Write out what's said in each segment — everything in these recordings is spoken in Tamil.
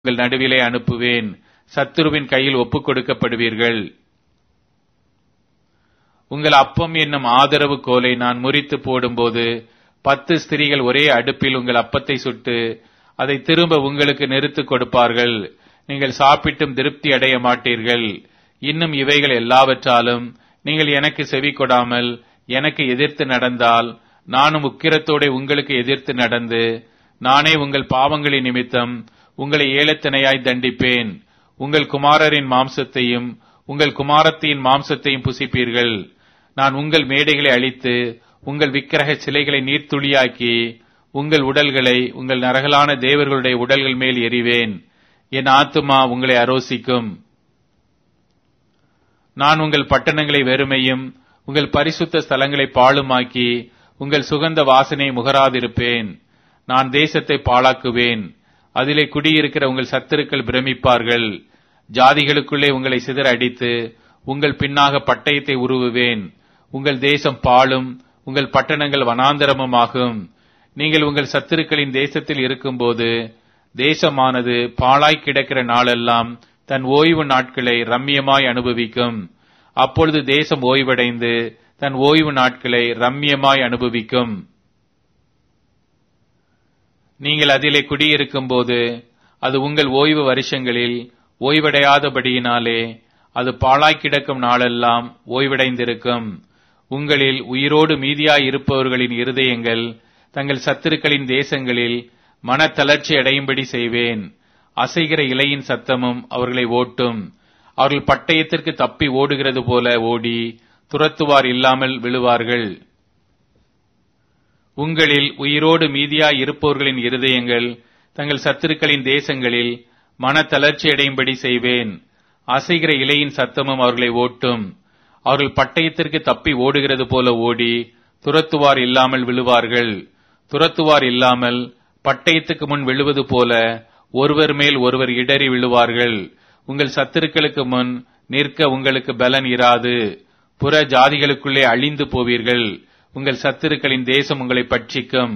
உங்கள் நடுவிலே அனுப்புவேன் சத்துருவின் கையில் ஒப்புக் கொடுக்கப்படுவீர்கள் உங்கள் அப்பம் என்னும் ஆதரவு கோலை நான் முறித்து போடும்போது பத்து ஸ்திரீகள் ஒரே அடுப்பில் உங்கள் அப்பத்தை சுட்டு அதை திரும்ப உங்களுக்கு நிறுத்து கொடுப்பார்கள் நீங்கள் சாப்பிட்டும் திருப்தி அடைய மாட்டீர்கள் இன்னும் இவைகள் எல்லாவற்றாலும் நீங்கள் எனக்கு செவி கொடாமல் எனக்கு எதிர்த்து நடந்தால் நானும் உக்கிரத்தோட உங்களுக்கு எதிர்த்து நடந்து நானே உங்கள் பாவங்களின் நிமித்தம் உங்களை ஏலத்தினையாய் தண்டிப்பேன் உங்கள் குமாரரின் மாம்சத்தையும் உங்கள் குமாரத்தியின் மாம்சத்தையும் புசிப்பீர்கள் நான் உங்கள் மேடைகளை அழித்து உங்கள் விக்கிரக சிலைகளை நீர்த்துளியாக்கி உங்கள் உடல்களை உங்கள் நரகலான தேவர்களுடைய உடல்கள் மேல் எறிவேன் என் ஆத்துமா உங்களை அரோசிக்கும் நான் உங்கள் பட்டணங்களை வெறுமையும் உங்கள் பரிசுத்த ஸ்தலங்களை பாழுமாக்கி உங்கள் சுகந்த வாசனை முகராதிருப்பேன் நான் தேசத்தை பாழாக்குவேன் அதிலே குடியிருக்கிற உங்கள் சத்துருக்கள் பிரமிப்பார்கள் ஜாதிகளுக்குள்ளே உங்களை சிதற அடித்து உங்கள் பின்னாக பட்டயத்தை உருவுவேன் உங்கள் தேசம் பாழும் உங்கள் பட்டணங்கள் வனாந்தரமுமாகும் நீங்கள் உங்கள் சத்துருக்களின் தேசத்தில் இருக்கும்போது தேசமானது பாழாய் கிடக்கிற நாளெல்லாம் தன் ஓய்வு நாட்களை ரம்மியமாய் அனுபவிக்கும் அப்பொழுது தேசம் ஓய்வடைந்து தன் ஓய்வு நாட்களை ரம்மியமாய் அனுபவிக்கும் நீங்கள் அதிலே குடியிருக்கும் போது அது உங்கள் ஓய்வு வருஷங்களில் ஓய்வடையாதபடியினாலே அது பாழாய் கிடக்கும் நாளெல்லாம் ஓய்வடைந்திருக்கும் உங்களில் உயிரோடு மீதியாய் இருப்பவர்களின் இருதயங்கள் தங்கள் சத்துருக்களின் தேசங்களில் மனத்தளர்ச்சி அடையும்படி செய்வேன் அசைகிற இலையின் சத்தமும் அவர்களை ஓட்டும் அவர்கள் பட்டயத்திற்கு தப்பி ஓடுகிறது போல ஓடி துரத்துவார் இல்லாமல் விழுவார்கள் உங்களில் உயிரோடு மீதியாய் இருப்பவர்களின் இருதயங்கள் தங்கள் சத்துருக்களின் தேசங்களில் மனத்தளர்ச்சி அடையும்படி செய்வேன் அசைகிற இலையின் சத்தமும் அவர்களை ஓட்டும் அவர்கள் பட்டயத்திற்கு தப்பி ஓடுகிறது போல ஓடி துரத்துவார் இல்லாமல் விழுவார்கள் துரத்துவார் இல்லாமல் பட்டயத்துக்கு முன் விழுவது போல ஒருவர் மேல் ஒருவர் இடறி விழுவார்கள் உங்கள் சத்துருக்களுக்கு முன் நிற்க உங்களுக்கு பலன் இராது புற ஜாதிகளுக்குள்ளே அழிந்து போவீர்கள் உங்கள் சத்துருக்களின் தேசம் உங்களை பட்சிக்கும்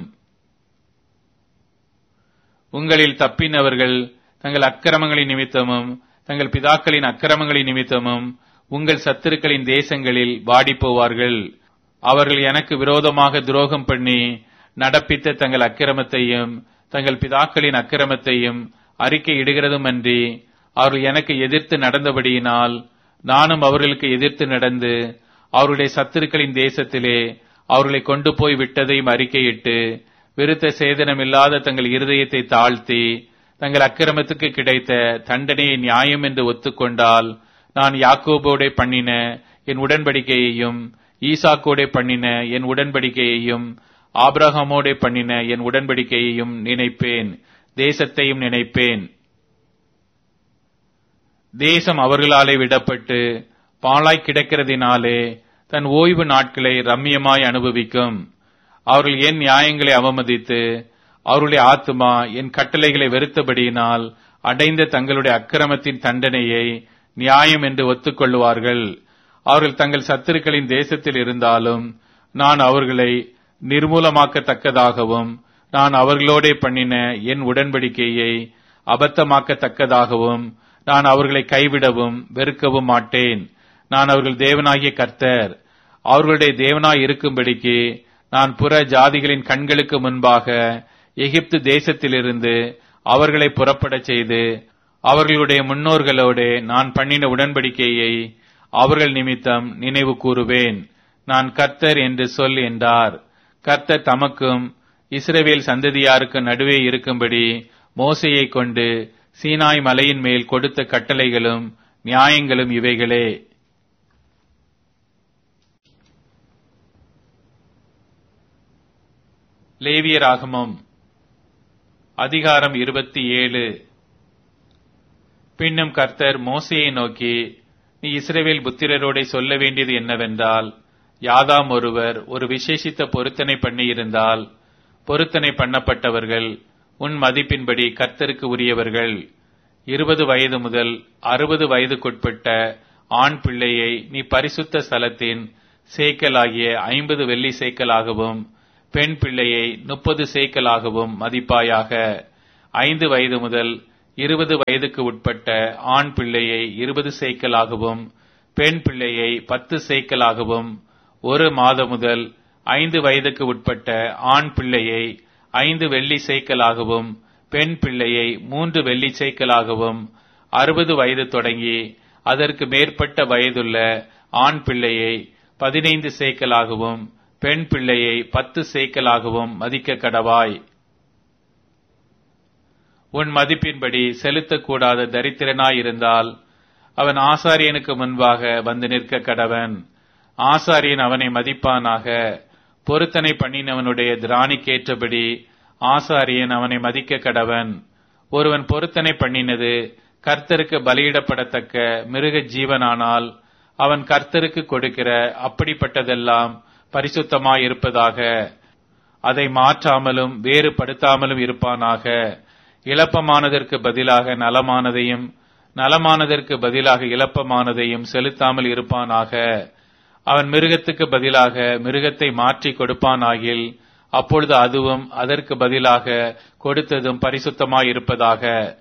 உங்களில் தப்பினவர்கள் தங்கள் அக்கிரமங்களின் நிமித்தமும் தங்கள் பிதாக்களின் அக்கிரமங்களின் நிமித்தமும் உங்கள் சத்துருக்களின் தேசங்களில் வாடி போவார்கள் அவர்கள் எனக்கு விரோதமாக துரோகம் பண்ணி நடப்பித்த தங்கள் அக்கிரமத்தையும் தங்கள் பிதாக்களின் அக்கிரமத்தையும் அறிக்கை இடுகிறதுமன்றி அவர்கள் எனக்கு எதிர்த்து நடந்தபடியினால் நானும் அவர்களுக்கு எதிர்த்து நடந்து அவருடைய சத்துருக்களின் தேசத்திலே அவர்களை கொண்டு போய் விட்டதையும் அறிக்கையிட்டு விருத்த சேதனமில்லாத தங்கள் இருதயத்தை தாழ்த்தி தங்கள் அக்கிரமத்துக்கு கிடைத்த தண்டனையை நியாயம் என்று ஒத்துக்கொண்டால் நான் யாக்கோபோடே பண்ணின என் உடன்படிக்கையையும் ஈசாக்கோடே பண்ணின என் உடன்படிக்கையையும் ஆப்ரஹாமோடே பண்ணின என் உடன்படிக்கையையும் நினைப்பேன் தேசத்தையும் நினைப்பேன் தேசம் அவர்களாலே விடப்பட்டு பாழாய் கிடக்கிறதினாலே தன் ஓய்வு நாட்களை ரம்மியமாய் அனுபவிக்கும் அவர்கள் என் நியாயங்களை அவமதித்து அவருடைய ஆத்துமா என் கட்டளைகளை வெறுத்தபடியினால் அடைந்த தங்களுடைய அக்கிரமத்தின் தண்டனையை நியாயம் என்று ஒத்துக்கொள்வார்கள் அவர்கள் தங்கள் சத்துருக்களின் தேசத்தில் இருந்தாலும் நான் அவர்களை நிர்மூலமாக்கத்தக்கதாகவும் நான் அவர்களோடே பண்ணின என் உடன்படிக்கையை அபத்தமாக்கத்தக்கதாகவும் நான் அவர்களை கைவிடவும் வெறுக்கவும் மாட்டேன் நான் அவர்கள் தேவனாகிய கர்த்தர் அவர்களுடைய தேவனாய் இருக்கும்படிக்கு நான் புற ஜாதிகளின் கண்களுக்கு முன்பாக எகிப்து தேசத்திலிருந்து அவர்களை புறப்படச் செய்து அவர்களுடைய முன்னோர்களோடு நான் பண்ணின உடன்படிக்கையை அவர்கள் நிமித்தம் நினைவு கூறுவேன் நான் கர்த்தர் என்று சொல் என்றார் கர்த்தர் தமக்கும் இஸ்ரவேல் சந்ததியாருக்கு நடுவே இருக்கும்படி மோசையை கொண்டு சீனாய் மலையின் மேல் கொடுத்த கட்டளைகளும் நியாயங்களும் இவைகளே லேவியராகமம் அதிகாரம் இருபத்தி ஏழு பின்னும் கர்த்தர் மோசையை நோக்கி நீ இஸ்ரேவேல் புத்திரரோட சொல்ல வேண்டியது என்னவென்றால் யாதாம் ஒருவர் ஒரு விசேஷித்த பொருத்தனை பண்ணியிருந்தால் பொருத்தனை பண்ணப்பட்டவர்கள் உன் மதிப்பின்படி கர்த்தருக்கு உரியவர்கள் இருபது வயது முதல் அறுபது வயதுக்குட்பட்ட ஆண் பிள்ளையை நீ பரிசுத்த ஸ்தலத்தின் சேக்கலாகிய ஐம்பது வெள்ளி சேக்கலாகவும் பெண் பிள்ளையை முப்பது சேக்கலாகவும் மதிப்பாயாக ஐந்து வயது முதல் இருபது வயதுக்கு உட்பட்ட ஆண் பிள்ளையை இருபது சேக்கலாகவும் பெண் பிள்ளையை பத்து சேக்கலாகவும் ஒரு மாதம் முதல் ஐந்து வயதுக்கு உட்பட்ட ஆண் பிள்ளையை ஐந்து வெள்ளி சேக்கலாகவும் பெண் பிள்ளையை மூன்று வெள்ளி சேக்கலாகவும் அறுபது வயது தொடங்கி அதற்கு மேற்பட்ட வயதுள்ள ஆண் பிள்ளையை பதினைந்து சேக்கலாகவும் பெண் பிள்ளையை பத்து சேக்கலாகவும் மதிக்க கடவாய் உன் மதிப்பின்படி செலுத்தக்கூடாத தரித்திரனாயிருந்தால் அவன் ஆசாரியனுக்கு முன்பாக வந்து நிற்க கடவன் ஆசாரியன் அவனை மதிப்பானாக பொருத்தனை பண்ணினவனுடைய திராணிக்கேற்றபடி ஆசாரியன் அவனை மதிக்க கடவன் ஒருவன் பொருத்தனை பண்ணினது கர்த்தருக்கு பலியிடப்படத்தக்க மிருக ஜீவனானால் அவன் கர்த்தருக்கு கொடுக்கிற அப்படிப்பட்டதெல்லாம் பரிசுத்தமாயிருப்பதாக அதை மாற்றாமலும் வேறுபடுத்தாமலும் இருப்பானாக இழப்பமானதற்கு பதிலாக நலமானதையும் நலமானதற்கு பதிலாக இழப்பமானதையும் செலுத்தாமல் இருப்பானாக அவன் மிருகத்துக்கு பதிலாக மிருகத்தை மாற்றி கொடுப்பானாகில் அப்பொழுது அதுவும் அதற்கு பதிலாக கொடுத்ததும் பரிசுத்தமாயிருப்பதாக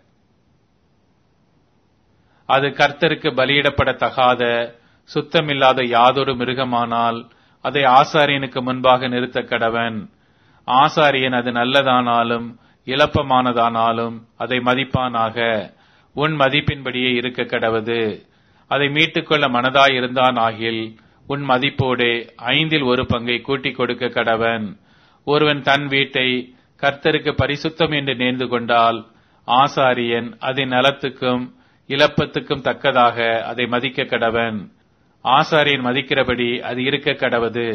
அது கர்த்தருக்கு பலியிடப்படத்தகாத சுத்தமில்லாத யாதொரு மிருகமானால் அதை ஆசாரியனுக்கு முன்பாக நிறுத்த கடவன் ஆசாரியன் அது நல்லதானாலும் இழப்பமானதானாலும் அதை மதிப்பானாக உன் மதிப்பின்படியே இருக்க கடவது அதை மீட்டுக்கொள்ள மனதாயிருந்தான் ஆகில் உன் மதிப்போடே ஐந்தில் ஒரு பங்கை கூட்டிக் கொடுக்க கடவன் ஒருவன் தன் வீட்டை கர்த்தருக்கு பரிசுத்தம் என்று நேர்ந்து கொண்டால் ஆசாரியன் அதன் நலத்துக்கும் இழப்பத்துக்கும் தக்கதாக அதை மதிக்க கடவன் ஆசாரியன் மதிக்கிறபடி அது இருக்க கடவது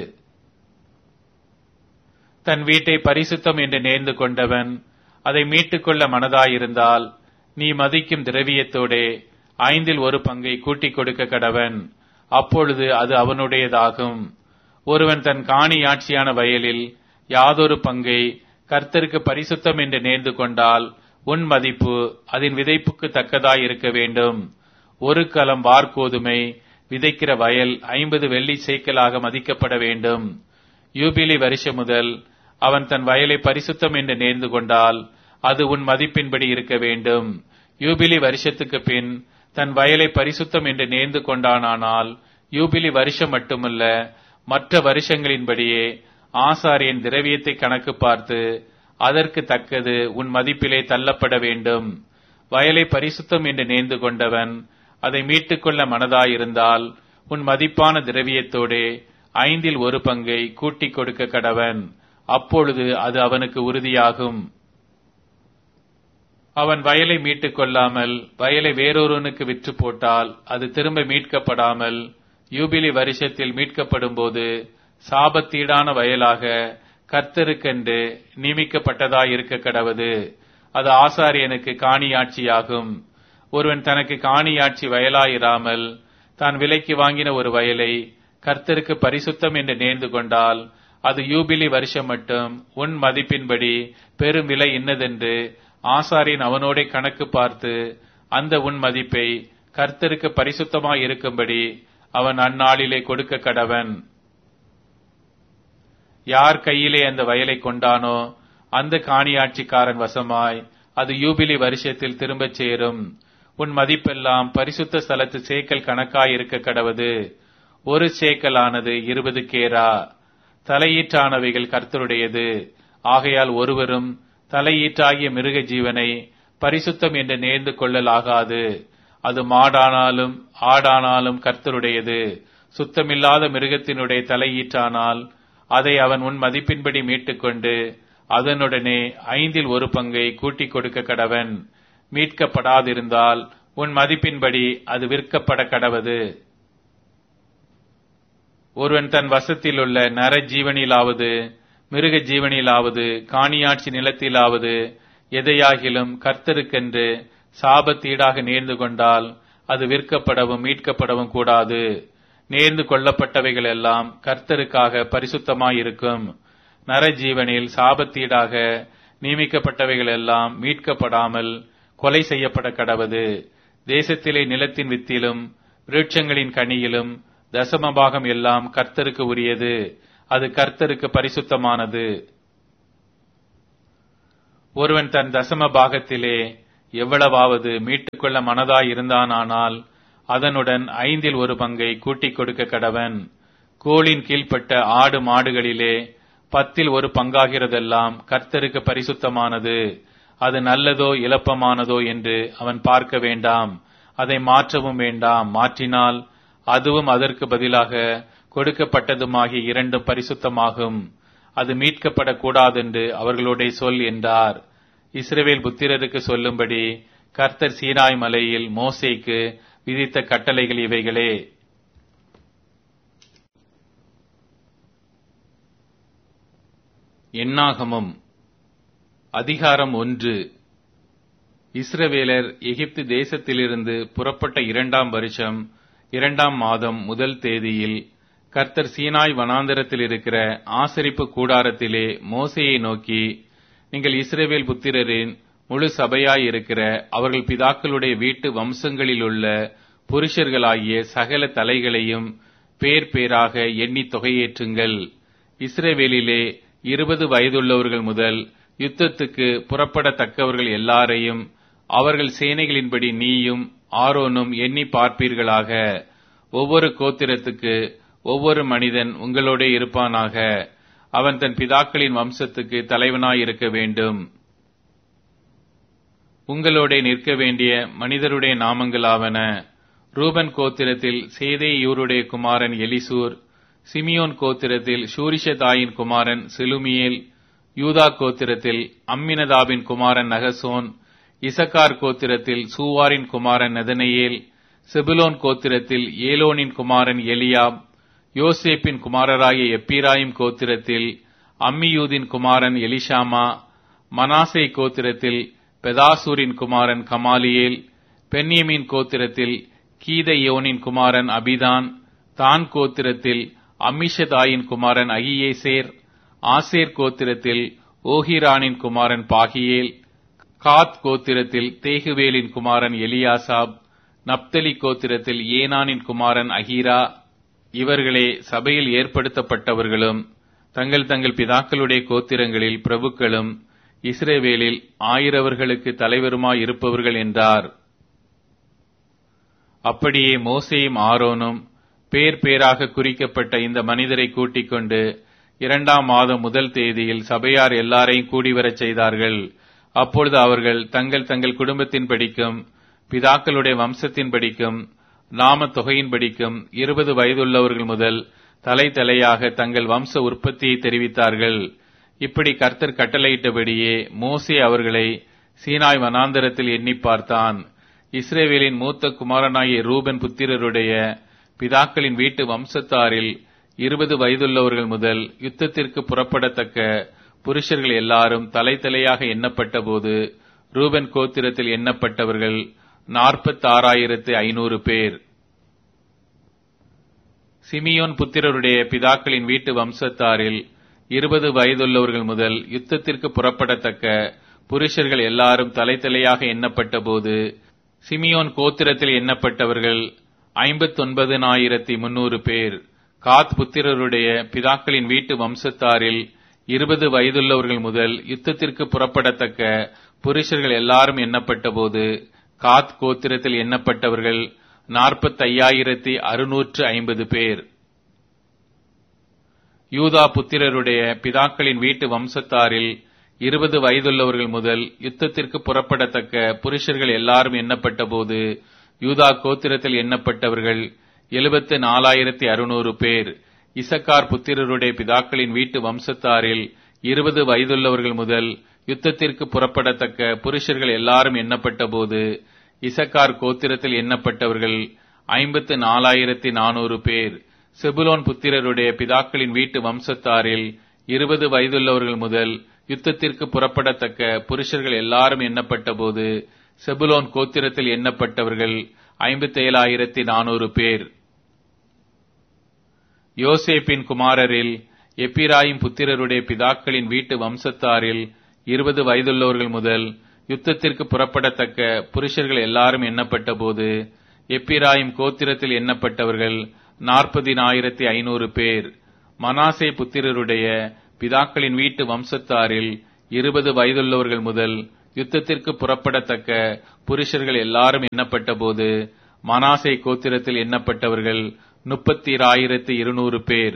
தன் வீட்டை பரிசுத்தம் என்று நேர்ந்து கொண்டவன் அதை மீட்டுக்கொள்ள மனதாயிருந்தால் நீ மதிக்கும் திரவியத்தோடே ஐந்தில் ஒரு பங்கை கூட்டிக் கொடுக்க கடவன் அப்பொழுது அது அவனுடையதாகும் ஒருவன் தன் காணியாட்சியான வயலில் யாதொரு பங்கை கர்த்தருக்கு பரிசுத்தம் என்று நேர்ந்து கொண்டால் உன் மதிப்பு அதன் விதைப்புக்கு தக்கதாய் இருக்க வேண்டும் ஒரு கலம் வார்கோதுமை விதைக்கிற வயல் ஐம்பது வெள்ளி சேக்கலாக மதிக்கப்பட வேண்டும் யூபிலி வருஷம் முதல் அவன் தன் வயலை பரிசுத்தம் என்று நேர்ந்து கொண்டால் அது உன் மதிப்பின்படி இருக்க வேண்டும் யூபிலி வருஷத்துக்கு பின் தன் வயலை பரிசுத்தம் என்று நேர்ந்து கொண்டானானால் யூபிலி வருஷம் மட்டுமல்ல மற்ற வருஷங்களின்படியே ஆசாரியன் திரவியத்தை கணக்கு பார்த்து அதற்கு தக்கது உன் மதிப்பிலே தள்ளப்பட வேண்டும் வயலை பரிசுத்தம் என்று நேர்ந்து கொண்டவன் அதை மீட்டுக்கொள்ள மனதாயிருந்தால் உன் மதிப்பான திரவியத்தோடே ஐந்தில் ஒரு பங்கை கூட்டிக் கொடுக்க கடவன் அப்பொழுது அது அவனுக்கு உறுதியாகும் அவன் வயலை மீட்டுக் கொள்ளாமல் வயலை வேறொருவனுக்கு விற்று போட்டால் அது திரும்ப மீட்கப்படாமல் யூபிலி வருஷத்தில் மீட்கப்படும் போது சாபத்தீடான வயலாக கர்த்தருக்கென்று நியமிக்கப்பட்டதாயிருக்க கடவது அது ஆசாரியனுக்கு காணியாட்சியாகும் ஒருவன் தனக்கு காணியாட்சி வயலாயிராமல் தான் விலைக்கு வாங்கின ஒரு வயலை கர்த்தருக்கு பரிசுத்தம் என்று நேர்ந்து கொண்டால் அது யூபிலி வருஷம் மட்டும் உன் மதிப்பின்படி பெரும் விலை இன்னதென்று ஆசாரியன் அவனோட கணக்கு பார்த்து அந்த உன் மதிப்பை கர்த்தருக்கு பரிசுத்தமாய் இருக்கும்படி அவன் அந்நாளிலே கொடுக்க கடவன் யார் கையிலே அந்த வயலை கொண்டானோ அந்த காணியாட்சிக்காரன் வசமாய் அது யூபிலி வருஷத்தில் திரும்பச் சேரும் உன் மதிப்பெல்லாம் பரிசுத்த ஸ்தலத்து சேக்கல் கணக்காய் இருக்க கடவது ஒரு சேக்கல் ஆனது இருபது கேரா தலையீற்றானவைகள் கர்த்தருடையது ஆகையால் ஒருவரும் தலையீற்றாகிய மிருக ஜீவனை பரிசுத்தம் என்று நேர்ந்து கொள்ளலாகாது அது மாடானாலும் ஆடானாலும் கர்த்தருடையது சுத்தமில்லாத மிருகத்தினுடைய தலையீற்றானால் அதை அவன் உன் மதிப்பின்படி மீட்டுக்கொண்டு அதனுடனே ஐந்தில் ஒரு பங்கை கூட்டிக் கொடுக்க கடவன் மீட்கப்படாதிருந்தால் உன் மதிப்பின்படி அது விற்கப்பட கடவது ஒருவன் தன் வசத்தில் உள்ள நர ஜீவனிலாவது மிருக ஜீவனிலாவது காணியாட்சி நிலத்திலாவது எதையாகிலும் கர்த்தருக்கென்று சாபத்தீடாக நேர்ந்து கொண்டால் அது விற்கப்படவும் மீட்கப்படவும் கூடாது நேர்ந்து கொள்ளப்பட்டவைகள் எல்லாம் கர்த்தருக்காக பரிசுத்தமாயிருக்கும் நரஜீவனில் சாபத்தீடாக நியமிக்கப்பட்டவைகள் எல்லாம் மீட்கப்படாமல் கொலை செய்யப்பட கடவது தேசத்திலே நிலத்தின் வித்திலும் விருட்சங்களின் கனியிலும் தசமபாகம் எல்லாம் கர்த்தருக்கு உரியது அது கர்த்தருக்கு பரிசுத்தமானது ஒருவன் தன் தசம பாகத்திலே எவ்வளவாவது மீட்டுக்கொள்ள மனதாய் இருந்தானானால் அதனுடன் ஐந்தில் ஒரு பங்கை கூட்டிக் கொடுக்க கடவன் கோளின் கீழ்ப்பட்ட ஆடு மாடுகளிலே பத்தில் ஒரு பங்காகிறதெல்லாம் கர்த்தருக்கு பரிசுத்தமானது அது நல்லதோ இலப்பமானதோ என்று அவன் பார்க்க வேண்டாம் அதை மாற்றவும் வேண்டாம் மாற்றினால் அதுவும் அதற்கு பதிலாக கொடுக்கப்பட்டதுமாகிய இரண்டும் பரிசுத்தமாகும் அது மீட்கப்படக்கூடாதென்று அவர்களுடைய சொல் என்றார் இஸ்ரவேல் புத்திரருக்கு சொல்லும்படி கர்த்தர் சீனாய் மலையில் மோசேக்கு விதித்த கட்டளைகள் இவைகளே எண்ணாகமம் அதிகாரம் ஒன்று இஸ்ரவேலர் எகிப்து தேசத்திலிருந்து புறப்பட்ட இரண்டாம் வருஷம் இரண்டாம் மாதம் முதல் தேதியில் கர்த்தர் சீனாய் வனாந்தரத்தில் இருக்கிற ஆசரிப்பு கூடாரத்திலே மோசையை நோக்கி நீங்கள் இஸ்ரவேல் புத்திரரின் முழு சபையாய் இருக்கிற அவர்கள் பிதாக்களுடைய வீட்டு வம்சங்களிலுள்ள புருஷர்களாகிய சகல தலைகளையும் பேர் பேராக எண்ணி தொகையேற்றுங்கள் இஸ்ரவேலிலே இருபது வயதுள்ளவர்கள் முதல் யுத்தத்துக்கு புறப்படத்தக்கவர்கள் எல்லாரையும் அவர்கள் சேனைகளின்படி நீயும் ஆரோனும் எண்ணி பார்ப்பீர்களாக ஒவ்வொரு கோத்திரத்துக்கு ஒவ்வொரு மனிதன் உங்களோட இருப்பானாக அவன் தன் பிதாக்களின் வம்சத்துக்கு தலைவனாய் இருக்க வேண்டும் உங்களோட நிற்க வேண்டிய மனிதருடைய நாமங்களாவன ரூபன் கோத்திரத்தில் சேதேயூருடைய குமாரன் எலிசூர் சிமியோன் கோத்திரத்தில் ஷூரிஷதாயின் குமாரன் செலுமியேல் யூதா கோத்திரத்தில் அம்மினதாபின் குமாரன் நகசோன் இசக்கார் கோத்திரத்தில் சூவாரின் குமாரன் நெதனையேல் செபுலோன் கோத்திரத்தில் ஏலோனின் குமாரன் எலியாப் யோசேப்பின் குமாரராகிய எப்பிராயிம் கோத்திரத்தில் அம்மியூதின் குமாரன் எலிஷாமா மனாசே கோத்திரத்தில் பெதாசூரின் குமாரன் கமாலியேல் பென்யமின் கோத்திரத்தில் கீதையோனின் குமாரன் அபிதான் தான் கோத்திரத்தில் அம்மிஷதாயின் குமாரன் அகியேசேர் ஆசேர் கோத்திரத்தில் ஓஹிரானின் குமாரன் பாகியேல் காத் கோத்திரத்தில் தேகுவேலின் குமாரன் எலியாசாப் நப்தலி கோத்திரத்தில் ஏனானின் குமாரன் அகீரா இவர்களே சபையில் ஏற்படுத்தப்பட்டவர்களும் தங்கள் தங்கள் பிதாக்களுடைய கோத்திரங்களில் பிரபுக்களும் இஸ்ரேவேலில் ஆயிரவர்களுக்கு தலைவருமாய் இருப்பவர்கள் என்றார் அப்படியே மோசேயும் ஆரோனும் பேர் பேராக குறிக்கப்பட்ட இந்த மனிதரை கூட்டிக் கொண்டு இரண்டாம் மாதம் முதல் தேதியில் சபையார் எல்லாரையும் கூடிவரச் செய்தார்கள் அப்பொழுது அவர்கள் தங்கள் தங்கள் குடும்பத்தின் படிக்கும் பிதாக்களுடைய வம்சத்தின் படிக்கும் நாம தொகையின் படிக்கும் இருபது வயதுள்ளவர்கள் முதல் தலை தலையாக தங்கள் வம்ச உற்பத்தியை தெரிவித்தார்கள் இப்படி கர்த்தர் கட்டளையிட்டபடியே மோசே அவர்களை சீனாய் வனாந்தரத்தில் எண்ணி பார்த்தான் இஸ்ரேவேலின் மூத்த குமாரனாகிய ரூபன் புத்திரருடைய பிதாக்களின் வீட்டு வம்சத்தாரில் இருபது வயதுள்ளவர்கள் முதல் யுத்தத்திற்கு புறப்படத்தக்க புருஷர்கள் எல்லாரும் தலை தலையாக எண்ணப்பட்ட போது ரூபன் கோத்திரத்தில் எண்ணப்பட்டவர்கள் நாற்பத்தாறாயிரத்து ஐநூறு பேர் சிமியோன் புத்திரருடைய பிதாக்களின் வீட்டு வம்சத்தாரில் இருபது வயதுள்ளவர்கள் முதல் யுத்தத்திற்கு புறப்படத்தக்க புருஷர்கள் எல்லாரும் தலை தலையாக எண்ணப்பட்ட போது சிமியோன் கோத்திரத்தில் எண்ணப்பட்டவர்கள் ஐம்பத்தொன்பதினாயிரத்தி முன்னூறு பேர் காத் புத்திரருடைய பிதாக்களின் வீட்டு வம்சத்தாரில் இருபது வயதுள்ளவர்கள் முதல் யுத்தத்திற்கு புறப்படத்தக்க புருஷர்கள் எல்லாரும் எண்ணப்பட்ட போது காத் கோத்திரத்தில் எண்ணப்பட்டவர்கள் நாற்பத்தையாயிரத்தி அறுநூற்று ஐம்பது பேர் யூதா புத்திரருடைய பிதாக்களின் வீட்டு வம்சத்தாரில் இருபது வயதுள்ளவர்கள் முதல் யுத்தத்திற்கு புறப்படத்தக்க புருஷர்கள் எல்லாரும் எண்ணப்பட்ட போது யூதா கோத்திரத்தில் எண்ணப்பட்டவர்கள் எழுபத்து நாலாயிரத்தி அறுநூறு பேர் இசக்கார் புத்திரருடைய பிதாக்களின் வீட்டு வம்சத்தாரில் இருபது வயதுள்ளவர்கள் முதல் யுத்தத்திற்கு புறப்படத்தக்க புருஷர்கள் எல்லாரும் எண்ணப்பட்ட போது இசக்கார் கோத்திரத்தில் எண்ணப்பட்டவர்கள் ஐம்பத்து நாலாயிரத்தி நானூறு பேர் செபுலோன் புத்திரருடைய பிதாக்களின் வீட்டு வம்சத்தாரில் இருபது வயதுள்ளவர்கள் முதல் யுத்தத்திற்கு புறப்படத்தக்க புருஷர்கள் எல்லாரும் எண்ணப்பட்ட போது செபுலோன் கோத்திரத்தில் எண்ணப்பட்டவர்கள் ஐம்பத்தேழாயிரத்தி நானூறு பேர் யோசேப்பின் குமாரரில் எப்பிராயிம் புத்திரருடைய பிதாக்களின் வீட்டு வம்சத்தாரில் இருபது வயதுள்ளவர்கள் முதல் யுத்தத்திற்கு புறப்படத்தக்க புருஷர்கள் எல்லாரும் எண்ணப்பட்ட போது எப்பிராயிம் கோத்திரத்தில் எண்ணப்பட்டவர்கள் நாற்பதினாயிரத்தி ஐநூறு பேர் மனாசே புத்திரருடைய பிதாக்களின் வீட்டு வம்சத்தாரில் இருபது வயதுள்ளவர்கள் முதல் யுத்தத்திற்கு புறப்படத்தக்க புருஷர்கள் எல்லாரும் எண்ணப்பட்ட போது மனாசே கோத்திரத்தில் எண்ணப்பட்டவர்கள் முப்பத்தி ஆயிரத்தி இருநூறு பேர்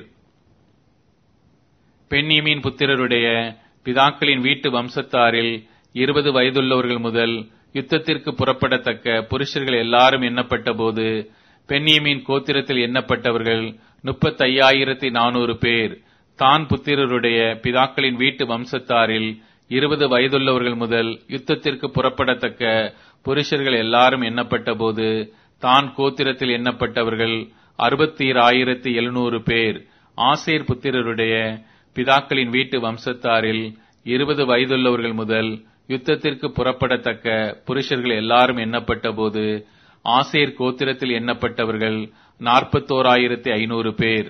பெண்ணியமின் புத்திரருடைய பிதாக்களின் வீட்டு வம்சத்தாரில் இருபது வயதுள்ளவர்கள் முதல் யுத்தத்திற்கு புறப்படத்தக்க புருஷர்கள் எல்லாரும் எண்ணப்பட்ட போது பெண்ணியமின் கோத்திரத்தில் எண்ணப்பட்டவர்கள் முப்பத்தையாயிரத்தி நானூறு பேர் தான் புத்திரருடைய பிதாக்களின் வீட்டு வம்சத்தாரில் இருபது வயதுள்ளவர்கள் முதல் யுத்தத்திற்கு புறப்படத்தக்க புருஷர்கள் எல்லாரும் எண்ணப்பட்ட போது தான் கோத்திரத்தில் எண்ணப்பட்டவர்கள் அறுபத்தி ஆயிரத்தி எழுநூறு பேர் ஆசேர் புத்திரருடைய பிதாக்களின் வீட்டு வம்சத்தாரில் இருபது வயதுள்ளவர்கள் முதல் யுத்தத்திற்கு புறப்படத்தக்க புருஷர்கள் எல்லாரும் எண்ணப்பட்ட போது ஆசேர் கோத்திரத்தில் எண்ணப்பட்டவர்கள் நாற்பத்தோராயிரத்தி ஐநூறு பேர்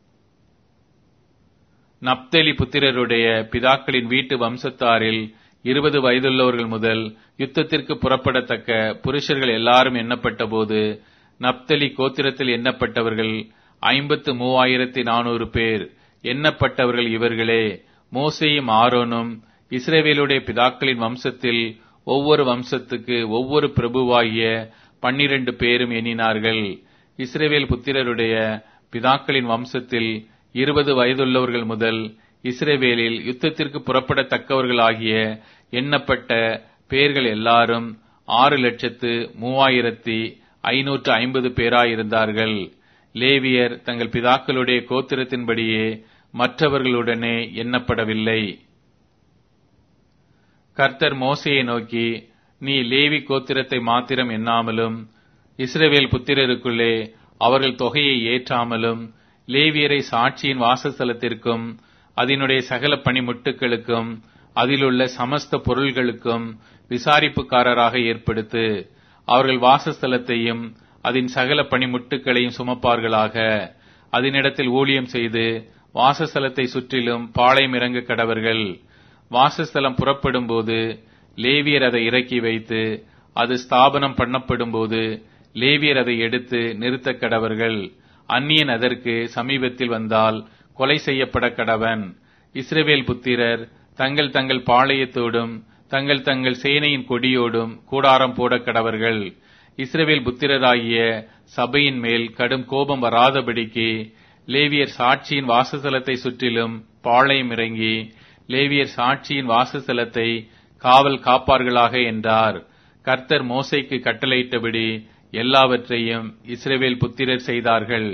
நப்தலி புத்திரருடைய பிதாக்களின் வீட்டு வம்சத்தாரில் இருபது வயதுள்ளவர்கள் முதல் யுத்தத்திற்கு புறப்படத்தக்க புருஷர்கள் எல்லாரும் எண்ணப்பட்ட போது நப்தலி கோத்திரத்தில் எண்ணப்பட்டவர்கள் ஐம்பத்து மூவாயிரத்தி நானூறு பேர் எண்ணப்பட்டவர்கள் இவர்களே மோசேயும் ஆரோனும் இஸ்ரேவேலுடைய பிதாக்களின் வம்சத்தில் ஒவ்வொரு வம்சத்துக்கு ஒவ்வொரு பிரபுவாகிய பன்னிரண்டு பேரும் எண்ணினார்கள் இஸ்ரேவேல் புத்திரருடைய பிதாக்களின் வம்சத்தில் இருபது வயதுள்ளவர்கள் முதல் இஸ்ரேவேலில் யுத்தத்திற்கு புறப்படத்தக்கவர்கள் ஆகிய எண்ணப்பட்ட பேர்கள் எல்லாரும் ஆறு லட்சத்து மூவாயிரத்தி ஐநூற்று ஐம்பது பேராயிருந்தார்கள் லேவியர் தங்கள் பிதாக்களுடைய கோத்திரத்தின்படியே மற்றவர்களுடனே எண்ணப்படவில்லை கர்த்தர் மோசையை நோக்கி நீ லேவி கோத்திரத்தை மாத்திரம் எண்ணாமலும் இஸ்ரவேல் புத்திரருக்குள்ளே அவர்கள் தொகையை ஏற்றாமலும் லேவியரை சாட்சியின் வாசஸ்தலத்திற்கும் அதனுடைய சகல பணிமுட்டுகளுக்கும் அதிலுள்ள சமஸ்த பொருள்களுக்கும் விசாரிப்புக்காரராக ஏற்படுத்து அவர்கள் வாசஸ்தலத்தையும் அதன் சகல பணிமுட்டுகளையும் சுமப்பார்களாக அதனிடத்தில் ஊழியம் செய்து வாசஸ்தலத்தை சுற்றிலும் பாளையம் இறங்க கடவர்கள் வாசஸ்தலம் புறப்படும் போது லேவியர் அதை இறக்கி வைத்து அது ஸ்தாபனம் பண்ணப்படும் போது லேவியர் அதை எடுத்து நிறுத்த கடவர்கள் அந்நியன் அதற்கு சமீபத்தில் வந்தால் கொலை செய்யப்பட கடவன் இஸ்ரவேல் புத்திரர் தங்கள் தங்கள் பாளையத்தோடும் தங்கள் தங்கள் சேனையின் கொடியோடும் கூடாரம் போட கடவர்கள் இஸ்ரவேல் புத்திரராகிய சபையின் மேல் கடும் கோபம் வராதபடிக்கு லேவியர் சாட்சியின் வாசஸ்தலத்தை சுற்றிலும் பாளையம் இறங்கி லேவியர் சாட்சியின் வாசஸ்தலத்தை காவல் காப்பார்களாக என்றார் கர்த்தர் மோசைக்கு கட்டளையிட்டபடி எல்லாவற்றையும் இஸ்ரவேல் புத்திரர் செய்தார்கள்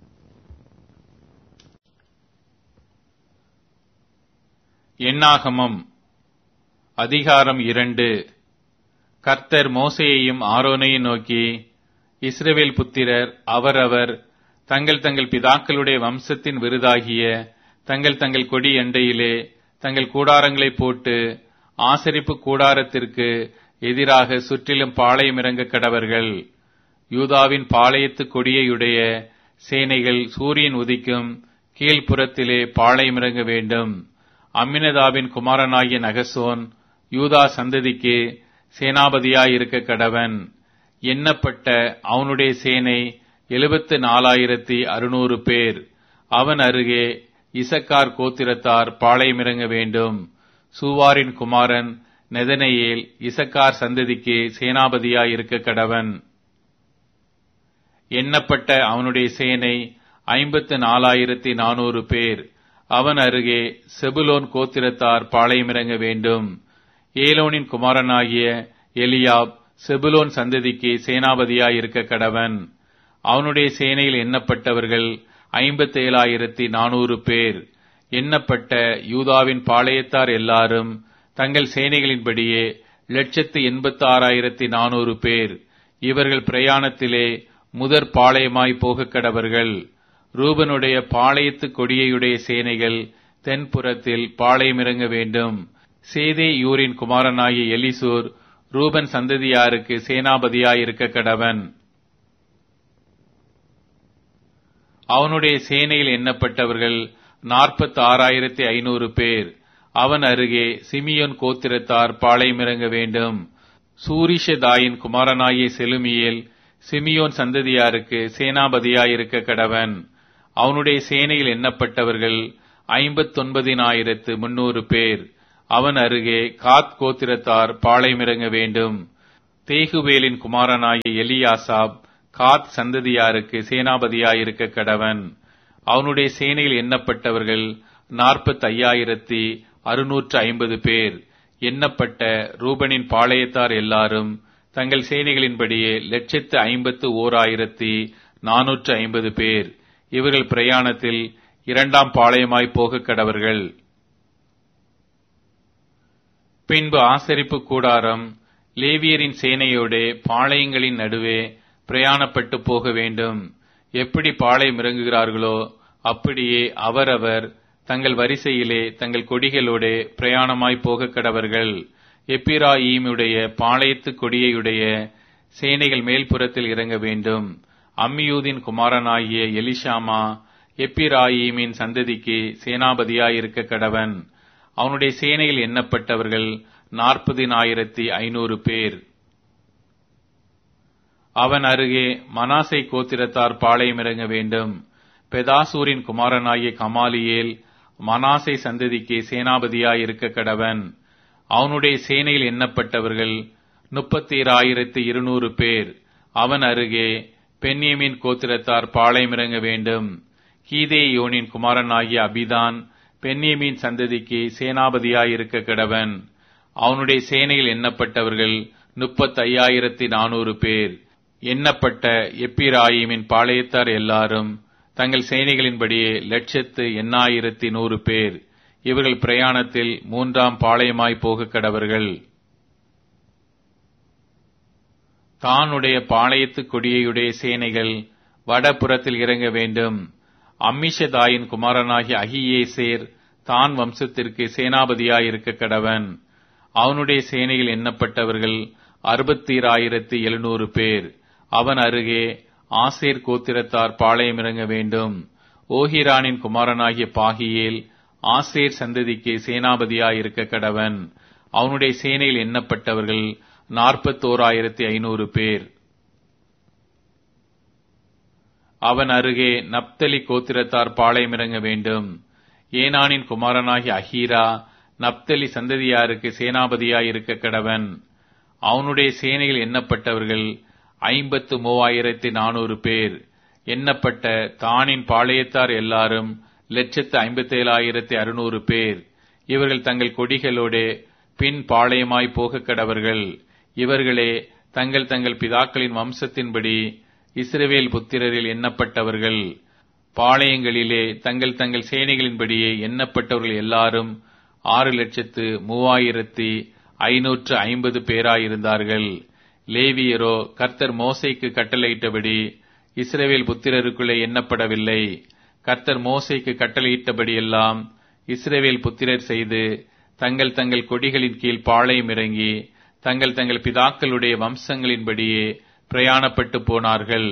எண்ணாகமம் அதிகாரம் இரண்டு கர்த்தர் மோசையையும் ஆரோனையும் நோக்கி இஸ்ரவேல் புத்திரர் அவரவர் தங்கள் தங்கள் பிதாக்களுடைய வம்சத்தின் விருதாகிய தங்கள் தங்கள் கொடி எண்டையிலே தங்கள் கூடாரங்களை போட்டு ஆசரிப்பு கூடாரத்திற்கு எதிராக சுற்றிலும் பாளையம் இறங்க கடவர்கள் யூதாவின் பாளையத்து கொடியையுடைய சேனைகள் சூரியன் உதிக்கும் கீழ்ப்புறத்திலே பாளையம் இறங்க வேண்டும் அம்மினதாவின் குமாரனாகிய நகசோன் யூதா சந்ததிக்கு சேனாபதியாயிருக்க கடவன் எண்ணப்பட்ட அவனுடைய சேனை எழுபத்து நாலாயிரத்தி அறுநூறு பேர் அவன் அருகே இசக்கார் கோத்திரத்தார் பாளையம் இறங்க வேண்டும் சூவாரின் குமாரன் நெதனையேல் இசக்கார் சந்ததிக்கு சேனாபதியாயிருக்க கடவன் எண்ணப்பட்ட அவனுடைய சேனை ஐம்பத்து நாலாயிரத்தி நானூறு பேர் அவன் அருகே செபுலோன் கோத்திரத்தார் பாளையமிறங்க வேண்டும் ஏலோனின் குமாரனாகிய எலியாப் செபுலோன் சந்ததிக்கு சேனாபதியாயிருக்க கடவன் அவனுடைய சேனையில் எண்ணப்பட்டவர்கள் ஐம்பத்தேழாயிரத்தி நானூறு பேர் எண்ணப்பட்ட யூதாவின் பாளையத்தார் எல்லாரும் தங்கள் சேனைகளின்படியே லட்சத்து எண்பத்தி ஆறாயிரத்தி நானூறு பேர் இவர்கள் பிரயாணத்திலே முதற் பாளையமாய் போக கடவர்கள் ரூபனுடைய பாளையத்து கொடியையுடைய சேனைகள் தென்புறத்தில் பாளையமிறங்க வேண்டும் சேதே யூரின் குமாரனாகிய எலிசூர் ரூபன் சந்ததியாருக்கு சேனாபதியாயிருக்க கடவன் அவனுடைய சேனையில் எண்ணப்பட்டவர்கள் நாற்பத்தி ஆறாயிரத்தி ஐநூறு பேர் அவன் அருகே சிமியோன் கோத்திரத்தார் பாளையமிறங்க வேண்டும் சூரிஷதாயின் குமாரனாகிய செலுமியேல் சிமியோன் சந்ததியாருக்கு சேனாபதியாயிருக்க கடவன் அவனுடைய சேனையில் எண்ணப்பட்டவர்கள் ஐம்பத்தொன்பதினாயிரத்து முன்னூறு பேர் அவன் அருகே காத் கோத்திரத்தார் பாளையமிறங்க வேண்டும் தேகுவேலின் குமாரனாகிய எலியாசாப் காத் சந்ததியாருக்கு சேனாபதியாயிருக்க கடவன் அவனுடைய சேனையில் எண்ணப்பட்டவர்கள் நாற்பத்தி ஐயாயிரத்தி அறுநூற்று ஐம்பது பேர் எண்ணப்பட்ட ரூபனின் பாளையத்தார் எல்லாரும் தங்கள் சேனைகளின்படியே லட்சத்து ஐம்பத்து ஓர் ஆயிரத்தி நானூற்று ஐம்பது பேர் இவர்கள் பிரயாணத்தில் இரண்டாம் பாளையமாய் போக கடவர்கள் பின்பு ஆசரிப்பு கூடாரம் லேவியரின் சேனையோட பாளையங்களின் நடுவே பிரயாணப்பட்டு போக வேண்டும் எப்படி பாளையம் இறங்குகிறார்களோ அப்படியே அவரவர் தங்கள் வரிசையிலே தங்கள் கொடிகளோட பிரயாணமாய் போக கடவர்கள் எப்பிராயீமுடைய பாளையத்து கொடியையுடைய சேனைகள் மேல்புறத்தில் இறங்க வேண்டும் அம்மியூதின் குமாரனாகிய எலிஷாமா எப்பிராயீமின் சந்ததிக்கு சேனாபதியாயிருக்க கடவன் அவனுடைய சேனையில் எண்ணப்பட்டவர்கள் நாற்பதினாயிரத்தி ஐநூறு பேர் அவன் அருகே மனாசை கோத்திரத்தார் பாளையம் இறங்க வேண்டும் பெதாசூரின் குமாரனாகிய கமாலியேல் மனாசை சந்ததிக்கு சேனாபதியாயிருக்க கடவன் அவனுடைய சேனையில் எண்ணப்பட்டவர்கள் முப்பத்தி ஆயிரத்தி இருநூறு பேர் அவன் அருகே பென்யமின் கோத்திரத்தார் பாளையம் இறங்க வேண்டும் கீதே யோனின் குமாரனாகிய அபிதான் பென்யமின் சந்ததிக்கு சேனாபதியாயிருக்க கடவன் அவனுடைய சேனையில் எண்ணப்பட்டவர்கள் முப்பத்தி ஐயாயிரத்தி நானூறு பேர் எண்ணப்பட்ட எப்பிராயிமின் பாளையத்தார் எல்லாரும் தங்கள் சேனைகளின்படியே லட்சத்து எண்ணாயிரத்தி நூறு பேர் இவர்கள் பிரயாணத்தில் மூன்றாம் பாளையமாய் போக கடவர்கள் தானுடைய பாளையத்து கொடியையுடைய சேனைகள் வடபுறத்தில் இறங்க வேண்டும் அம்மிஷதாயின் குமாரனாகிய அகியேசேர் தான் வம்சத்திற்கு சேனாபதியாயிருக்க கடவன் அவனுடைய சேனையில் எண்ணப்பட்டவர்கள் அறுபத்தீராயிரத்தி எழுநூறு பேர் அவன் அருகே ஆசேர் கோத்திரத்தார் பாளையம் இறங்க வேண்டும் ஓஹிரானின் குமாரனாகிய பாகியேல் ஆசேர் சந்ததிக்கு சேனாபதியாயிருக்க கடவன் அவனுடைய சேனையில் எண்ணப்பட்டவர்கள் நாற்பத்தோராயிரத்தி ஐநூறு பேர் அவன் அருகே நப்தலி கோத்திரத்தார் பாளையம் இறங்க வேண்டும் ஏனானின் குமாரனாகிய அஹீரா நப்தலி சந்ததியாருக்கு சேனாபதியாயிருக்க கடவன் அவனுடைய சேனையில் எண்ணப்பட்டவர்கள் ஐம்பத்து மூவாயிரத்தி நானூறு பேர் எண்ணப்பட்ட தானின் பாளையத்தார் எல்லாரும் லட்சத்து ஐம்பத்தேழாயிரத்தி அறுநூறு பேர் இவர்கள் தங்கள் கொடிகளோட பின் பாளையமாய் போக கடவர்கள் இவர்களே தங்கள் தங்கள் பிதாக்களின் வம்சத்தின்படி இஸ்ரவேல் புத்திரரில் எண்ணப்பட்டவர்கள் பாளையங்களிலே தங்கள் தங்கள் சேனைகளின்படியே எண்ணப்பட்டவர்கள் எல்லாரும் ஆறு லட்சத்து மூவாயிரத்தி ஐநூற்று ஐம்பது பேராயிருந்தார்கள் லேவியரோ கர்த்தர் மோசைக்கு கட்டளையிட்டபடி இஸ்ரவேல் புத்திரருக்குள்ளே எண்ணப்படவில்லை கர்த்தர் மோசைக்கு கட்டளையிட்டபடியெல்லாம் இஸ்ரவேல் புத்திரர் செய்து தங்கள் தங்கள் கொடிகளின் கீழ் பாளையம் இறங்கி தங்கள் தங்கள் பிதாக்களுடைய வம்சங்களின்படியே பிரயாணப்பட்டு போனார்கள்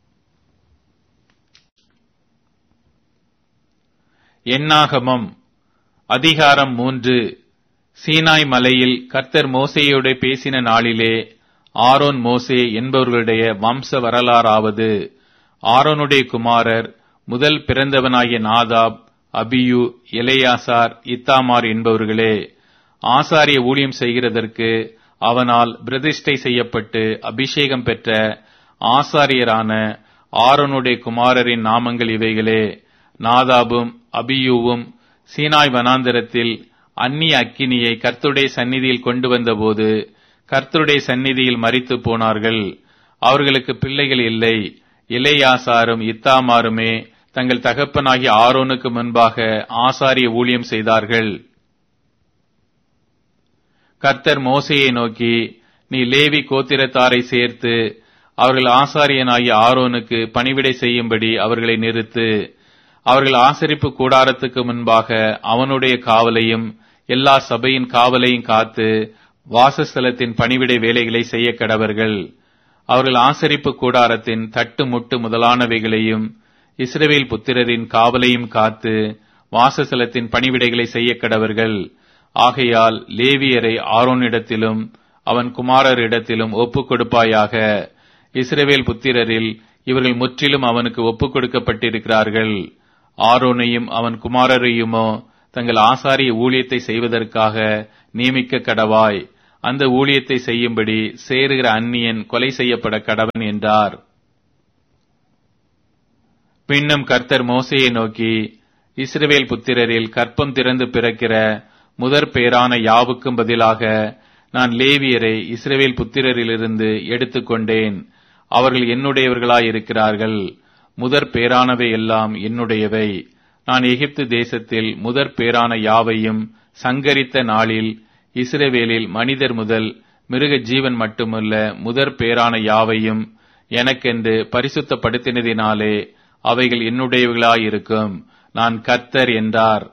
எண்ணாகமம் அதிகாரம் மூன்று சீனாய் மலையில் கர்த்தர் மோசையோடு பேசின நாளிலே ஆரோன் மோசே என்பவர்களுடைய வம்ச வரலாறாவது ஆரோனுடைய குமாரர் முதல் பிறந்தவனாகிய நாதாப் அபியு எலேயாசார் இத்தாமார் என்பவர்களே ஆசாரிய ஊழியம் செய்கிறதற்கு அவனால் பிரதிஷ்டை செய்யப்பட்டு அபிஷேகம் பெற்ற ஆசாரியரான ஆரோனுடைய குமாரரின் நாமங்கள் இவைகளே நாதாபும் அபியூவும் சீனாய் வனாந்தரத்தில் அந்நிய அக்கினியை கர்த்துடைய சந்நிதியில் கொண்டு வந்தபோது கர்த்தருடைய சந்நிதியில் மறித்து போனார்கள் அவர்களுக்கு பிள்ளைகள் இல்லை இளையாசாரும் இத்தாமாருமே தங்கள் தகப்பனாகிய ஆரோனுக்கு முன்பாக ஆசாரிய ஊழியம் செய்தார்கள் கர்த்தர் மோசையை நோக்கி நீ லேவி கோத்திரத்தாரை சேர்த்து அவர்கள் ஆசாரியனாகிய ஆரோனுக்கு பணிவிடை செய்யும்படி அவர்களை நிறுத்து அவர்கள் ஆசரிப்பு கூடாரத்துக்கு முன்பாக அவனுடைய காவலையும் எல்லா சபையின் காவலையும் காத்து வாசஸ்தலத்தின் பணிவிடை வேலைகளை செய்ய கடவர்கள் அவர்கள் ஆசரிப்பு கூடாரத்தின் தட்டு முட்டு முதலானவைகளையும் இஸ்ரவேல் புத்திரரின் காவலையும் காத்து வாசஸ்தலத்தின் பணிவிடைகளை செய்ய கடவர்கள் ஆகையால் லேவியரை ஆரோனிடத்திலும் அவன் குமாரரிடத்திலும் ஒப்புக் கொடுப்பாயாக இஸ்ரவேல் புத்திரரில் இவர்கள் முற்றிலும் அவனுக்கு ஒப்புக் கொடுக்கப்பட்டிருக்கிறார்கள் ஆரோனையும் அவன் குமாரரையுமோ தங்கள் ஆசாரிய ஊழியத்தை செய்வதற்காக நியமிக்க கடவாய் அந்த ஊழியத்தை செய்யும்படி சேருகிற அந்நியன் கொலை செய்யப்பட கடவன் என்றார் பின்னும் கர்த்தர் மோசையை நோக்கி இஸ்ரவேல் புத்திரரில் கற்பம் திறந்து பிறக்கிற முதற் பேரான யாவுக்கும் பதிலாக நான் லேவியரை இஸ்ரவேல் புத்திரரிலிருந்து எடுத்துக்கொண்டேன் அவர்கள் என்னுடையவர்களாய் இருக்கிறார்கள் முதற் பேரானவை எல்லாம் என்னுடையவை நான் எகிப்து தேசத்தில் முதற் பேரான யாவையும் சங்கரித்த நாளில் இஸ்ரவேலில் மனிதர் முதல் மிருக ஜீவன் மட்டுமல்ல முதற் பேரான யாவையும் எனக்கென்று பரிசுத்தப்படுத்தினதினாலே அவைகள் என்னுடையவர்களாயிருக்கும் நான் கர்த்தர் என்றார்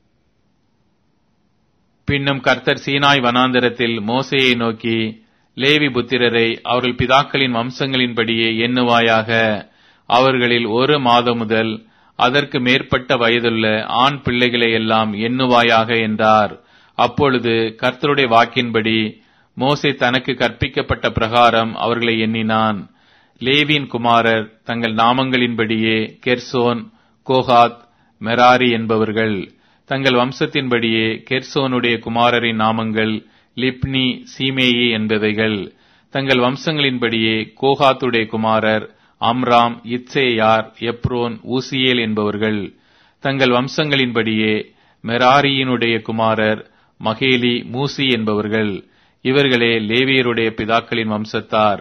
பின்னும் கர்த்தர் சீனாய் வனாந்தரத்தில் மோசையை நோக்கி லேவி புத்திரரை அவர்கள் பிதாக்களின் வம்சங்களின்படியே எண்ணுவாயாக அவர்களில் ஒரு மாதம் முதல் அதற்கு மேற்பட்ட வயதுள்ள ஆண் பிள்ளைகளை எல்லாம் எண்ணுவாயாக என்றார் அப்பொழுது கர்த்தருடைய வாக்கின்படி மோசே தனக்கு கற்பிக்கப்பட்ட பிரகாரம் அவர்களை எண்ணினான் லேவியின் குமாரர் தங்கள் நாமங்களின்படியே கெர்சோன் கோகாத் மெராரி என்பவர்கள் தங்கள் வம்சத்தின்படியே கெர்சோனுடைய குமாரரின் நாமங்கள் லிப்னி சீமேயி என்பவைகள் தங்கள் வம்சங்களின்படியே கோகாத்துடைய குமாரர் அம்ராம் இத்சேயார் எப்ரோன் ஊசியேல் என்பவர்கள் தங்கள் வம்சங்களின்படியே மெராரியினுடைய குமாரர் மகேலி மூசி என்பவர்கள் இவர்களே லேவியருடைய பிதாக்களின் வம்சத்தார்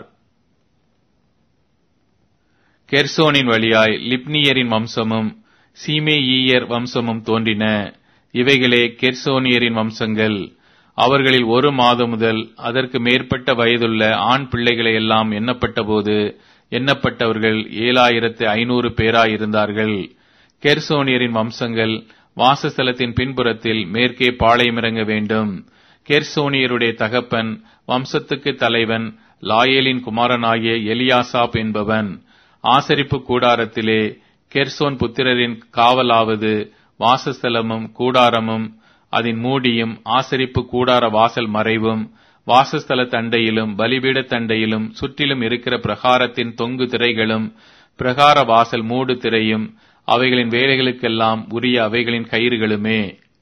கெர்சோனின் வழியாய் லிப்னியரின் வம்சமும் சீமேயீயர் வம்சமும் தோன்றின இவைகளே கெர்சோனியரின் வம்சங்கள் அவர்களில் ஒரு மாதம் முதல் அதற்கு மேற்பட்ட வயதுள்ள ஆண் பிள்ளைகளை எல்லாம் எண்ணப்பட்டபோது எண்ணப்பட்டவர்கள் ஏழாயிரத்து ஐநூறு பேராயிருந்தார்கள் கெர்சோனியரின் வம்சங்கள் வாசஸ்தலத்தின் பின்புறத்தில் மேற்கே பாளையமிறங்க வேண்டும் கெர்சோனியருடைய தகப்பன் வம்சத்துக்கு தலைவன் லாயேலின் குமாரனாகிய எலியாசாப் என்பவன் ஆசரிப்பு கூடாரத்திலே கெர்சோன் புத்திரரின் காவலாவது வாசஸ்தலமும் கூடாரமும் அதன் மூடியும் ஆசரிப்பு கூடார வாசல் மறைவும் வாசஸ்தல தண்டையிலும் பலிபீட தண்டையிலும் சுற்றிலும் இருக்கிற பிரகாரத்தின் தொங்கு திரைகளும் பிரகார வாசல் மூடு திரையும் அவைகளின் வேலைகளுக்கெல்லாம் உரிய அவைகளின் கயிறுகளுமே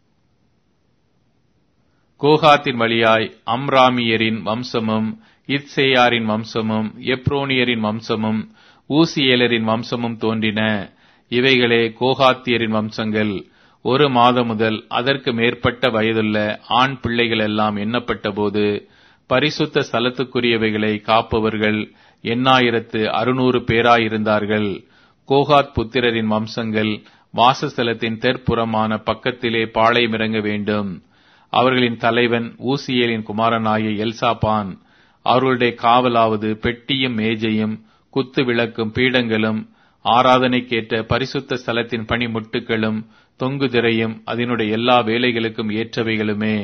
கோகாத்தின் வழியாய் அம்ராமியரின் வம்சமும் இத்சேயாரின் வம்சமும் எப்ரோனியரின் வம்சமும் ஊசியேலரின் வம்சமும் தோன்றின இவைகளே கோகாத்தியரின் வம்சங்கள் ஒரு மாதம் முதல் அதற்கு மேற்பட்ட வயதுள்ள ஆண் பிள்ளைகள் எல்லாம் எண்ணப்பட்டபோது பரிசுத்த ஸ்தலத்துக்குரியவைகளை காப்பவர்கள் எண்ணாயிரத்து அறுநூறு பேராயிருந்தார்கள் கோகாத் புத்திரரின் வம்சங்கள் வாசஸ்தலத்தின் தெற்புறமான பக்கத்திலே பாளையமிறங்க வேண்டும் அவர்களின் தலைவன் ஊசியேலின் குமாரனாகிய எல்சாபான் அவர்களுடைய காவலாவது பெட்டியும் மேஜையும் குத்து விளக்கும் பீடங்களும் ஆராதனைக்கேற்ற பரிசுத்த ஸ்தலத்தின் பணிமுட்டுகளும் தொங்கு திரையும் அதனுடைய எல்லா வேலைகளுக்கும் ஏற்றவைகளுமே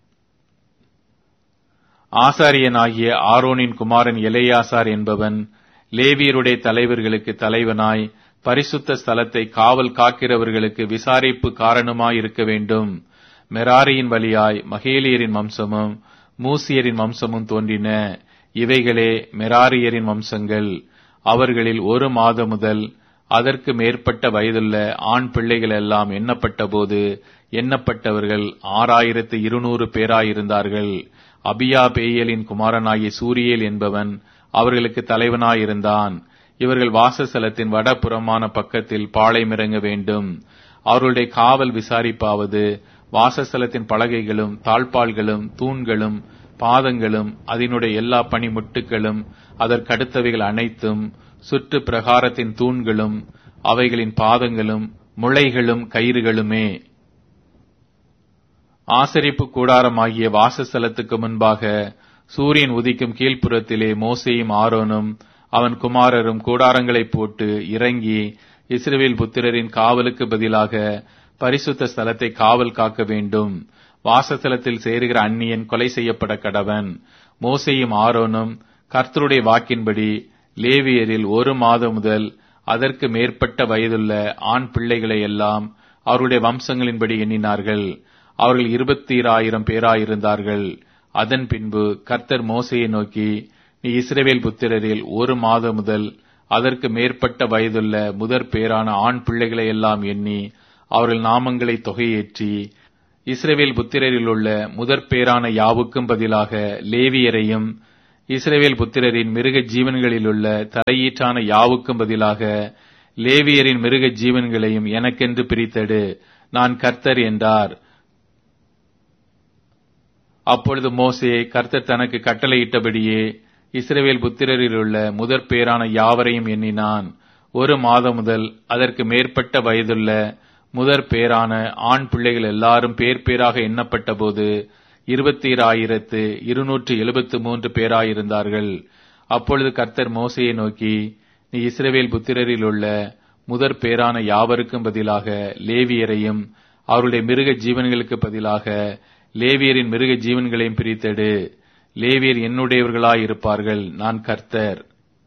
ஆசாரியனாகிய ஆரோனின் குமாரன் எலையாசார் என்பவன் லேவியருடைய தலைவர்களுக்கு தலைவனாய் பரிசுத்த ஸ்தலத்தை காவல் காக்கிறவர்களுக்கு விசாரிப்பு காரணமாயிருக்க வேண்டும் மெராரியின் வழியாய் மகேலியரின் வம்சமும் மூசியரின் வம்சமும் தோன்றின இவைகளே மெராரியரின் வம்சங்கள் அவர்களில் ஒரு மாதம் முதல் அதற்கு மேற்பட்ட வயதுள்ள ஆண் பிள்ளைகள் எல்லாம் எண்ணப்பட்டபோது எண்ணப்பட்டவர்கள் ஆறாயிரத்து இருநூறு பேராயிருந்தார்கள் அபியா பேயலின் குமாரனாகிய சூரியேல் என்பவன் அவர்களுக்கு தலைவனாயிருந்தான் இவர்கள் வாசஸ்தலத்தின் வடபுறமான பக்கத்தில் பாளையமிறங்க வேண்டும் அவர்களுடைய காவல் விசாரிப்பாவது வாசஸ்தலத்தின் பலகைகளும் தாழ்பால்களும் தூண்களும் பாதங்களும் அதனுடைய எல்லா பணிமுட்டுகளும் அதற்கடுத்தவைகள் அனைத்தும் சுற்று பிரகாரத்தின் தூண்களும் அவைகளின் பாதங்களும் முளைகளும் கயிறுகளுமே ஆசரிப்பு கூடாரமாகிய வாசஸ்தலத்துக்கு முன்பாக சூரியன் உதிக்கும் கீழ்ப்புறத்திலே மோசேயும் ஆரோனும் அவன் குமாரரும் கூடாரங்களை போட்டு இறங்கி இஸ்ரவேல் புத்திரரின் காவலுக்கு பதிலாக பரிசுத்த ஸ்தலத்தை காவல் காக்க வேண்டும் வாசஸ்தலத்தில் சேருகிற அந்நியன் கொலை செய்யப்பட கடவன் மோசையும் ஆரோனும் கர்த்தருடைய வாக்கின்படி லேவியரில் ஒரு மாதம் முதல் அதற்கு மேற்பட்ட வயதுள்ள ஆண் பிள்ளைகளை எல்லாம் அவருடைய வம்சங்களின்படி எண்ணினார்கள் அவர்கள் இருபத்தி ஆயிரம் பேராயிருந்தார்கள் அதன் பின்பு கர்த்தர் மோசையை நோக்கி நீ இஸ்ரவேல் புத்திரரில் ஒரு மாதம் முதல் அதற்கு மேற்பட்ட வயதுள்ள முதற் பேரான ஆண் பிள்ளைகளை எல்லாம் எண்ணி அவர்கள் நாமங்களை தொகையேற்றி இஸ்ரவேல் புத்திரரில் உள்ள முதற் பேரான யாவுக்கும் பதிலாக லேவியரையும் இஸ்ரவேல் புத்திரரின் மிருக ஜீவன்களில் உள்ள தலையீற்றான யாவுக்கும் பதிலாக லேவியரின் மிருக ஜீவன்களையும் எனக்கென்று பிரித்தெடு நான் கர்த்தர் என்றார் அப்பொழுது மோசே கர்த்தர் தனக்கு கட்டளையிட்டபடியே இஸ்ரவேல் புத்திரரில் உள்ள முதற் பேரான யாவரையும் எண்ணினான் ஒரு மாதம் முதல் அதற்கு மேற்பட்ட வயதுள்ள முதற் பேரான ஆண் பிள்ளைகள் எல்லாரும் பேர் பேராக எண்ணப்பட்ட போது இருபத்தி ஆயிரத்து இருநூற்று எழுபத்து மூன்று பேராயிருந்தார்கள் அப்பொழுது கர்த்தர் மோசையை நோக்கி நீ இஸ்ரவேல் புத்திரரில் உள்ள முதற் பேரான யாவருக்கும் பதிலாக லேவியரையும் அவருடைய மிருக ஜீவன்களுக்கு பதிலாக லேவியரின் மிருக ஜீவன்களையும் பிரித்தெடு லேவியர் என்னுடையவர்களாய் இருப்பார்கள் நான் கர்த்தர்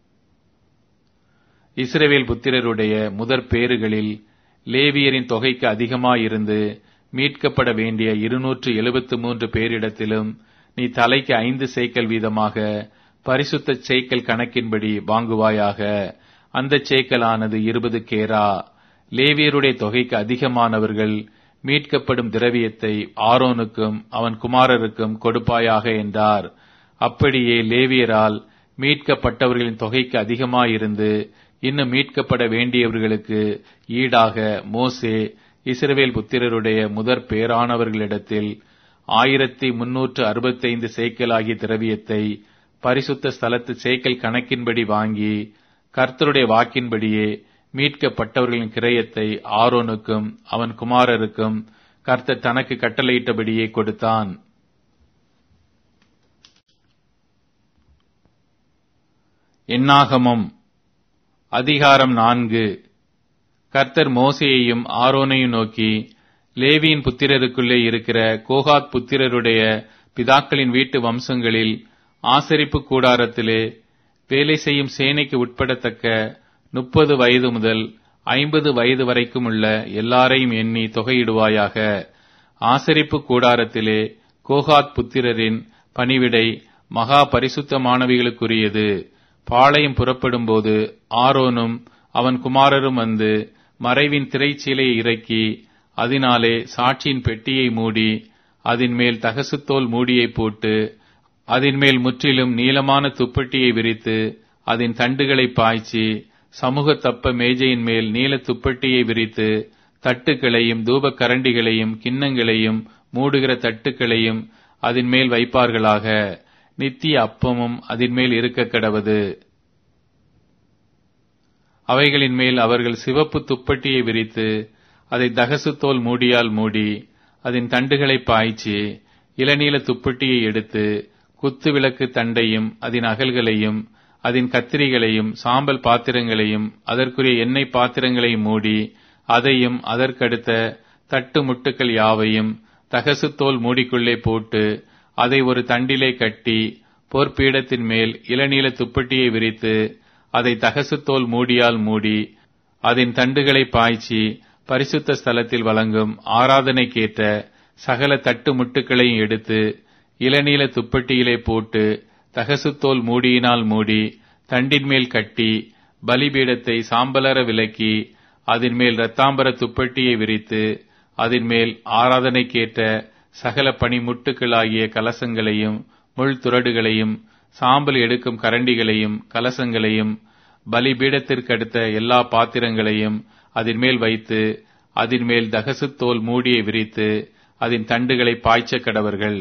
இஸ்ரவேல் புத்திரருடைய முதற் பேறுகளில் லேவியரின் தொகைக்கு அதிகமாயிருந்து மீட்கப்பட வேண்டிய இருநூற்று எழுபத்து மூன்று பேரிடத்திலும் நீ தலைக்கு ஐந்து சேக்கல் வீதமாக பரிசுத்த சேக்கல் கணக்கின்படி வாங்குவாயாக அந்த சேக்கலானது இருபது கேரா லேவியருடைய தொகைக்கு அதிகமானவர்கள் மீட்கப்படும் திரவியத்தை ஆரோனுக்கும் அவன் குமாரருக்கும் கொடுப்பாயாக என்றார் அப்படியே லேவியரால் மீட்கப்பட்டவர்களின் தொகைக்கு அதிகமாயிருந்து இன்னும் மீட்கப்பட வேண்டியவர்களுக்கு ஈடாக மோசே இஸ்ரவேல் புத்திரருடைய முதற் பேரானவர்களிடத்தில் ஆயிரத்தி முன்னூற்று அறுபத்தைந்து சேக்கலாகிய திரவியத்தை பரிசுத்த ஸ்தலத்து சேக்கல் கணக்கின்படி வாங்கி கர்த்தருடைய வாக்கின்படியே மீட்கப்பட்டவர்களின் கிரயத்தை ஆரோனுக்கும் அவன் குமாரருக்கும் கர்த்தர் தனக்கு கட்டளையிட்டபடியே கொடுத்தான் எண்ணாகமம் அதிகாரம் நான்கு கர்த்தர் மோசேயையும் ஆரோனையும் நோக்கி லேவியின் புத்திரருக்குள்ளே இருக்கிற கோகாத் புத்திரருடைய பிதாக்களின் வீட்டு வம்சங்களில் ஆசரிப்பு கூடாரத்திலே வேலை செய்யும் சேனைக்கு உட்படத்தக்க முப்பது வயது முதல் ஐம்பது வயது வரைக்கும் உள்ள எல்லாரையும் எண்ணி தொகையிடுவாயாக ஆசரிப்பு கூடாரத்திலே கோகாத் புத்திரரின் பணிவிடை மகா பரிசுத்தமானவைகளுக்குரியது பாளையம் புறப்படும் போது ஆரோனும் அவன் குமாரரும் வந்து மறைவின் திரைச்சீலையை இறக்கி அதனாலே சாட்சியின் பெட்டியை மூடி அதன் மேல் தகசுத்தோல் மூடியை போட்டு அதன் மேல் முற்றிலும் நீளமான துப்பட்டியை விரித்து அதன் தண்டுகளை பாய்ச்சி சமூக தப்ப மேஜையின் மேல் நீல துப்பட்டியை விரித்து தட்டுக்களையும் தூப கரண்டிகளையும் கிண்ணங்களையும் மூடுகிற தட்டுக்களையும் அதன் மேல் வைப்பார்களாக நித்திய அப்பமும் அதன் மேல் இருக்க கடவது அவைகளின் மேல் அவர்கள் சிவப்பு துப்பட்டியை விரித்து அதை தகசுத்தோல் மூடியால் மூடி அதன் தண்டுகளை பாய்ச்சி இளநீல துப்பட்டியை எடுத்து குத்து விளக்கு தண்டையும் அதன் அகல்களையும் அதன் கத்திரிகளையும் சாம்பல் பாத்திரங்களையும் அதற்குரிய எண்ணெய் பாத்திரங்களையும் மூடி அதையும் அதற்கடுத்த தட்டு முட்டுக்கள் யாவையும் தகசுத்தோல் மூடிக்குள்ளே போட்டு அதை ஒரு தண்டிலே கட்டி பொற்பீடத்தின் மேல் இளநீல துப்பட்டியை விரித்து அதை தகசுத்தோல் மூடியால் மூடி அதன் தண்டுகளை பாய்ச்சி பரிசுத்த ஸ்தலத்தில் வழங்கும் ஆராதனைக்கேற்ற சகல தட்டு முட்டுக்களையும் எடுத்து இளநீல துப்பட்டியிலே போட்டு தகசுத்தோல் மூடியினால் மூடி தண்டின் மேல் கட்டி பலிபீடத்தை சாம்பலர விலக்கி அதன் மேல் இரத்தாம்பர துப்பட்டியை விரித்து அதன் மேல் ஆராதனைக்கேற்ற சகல பனிமுட்டுக்களாகிய கலசங்களையும் முள் துறடுகளையும் சாம்பல் எடுக்கும் கரண்டிகளையும் கலசங்களையும் பலிபீடத்திற்கு அடுத்த எல்லா பாத்திரங்களையும் அதன் மேல் வைத்து அதன் மேல் தகசுத்தோல் மூடியை விரித்து அதன் தண்டுகளை பாய்ச்ச கடவர்கள்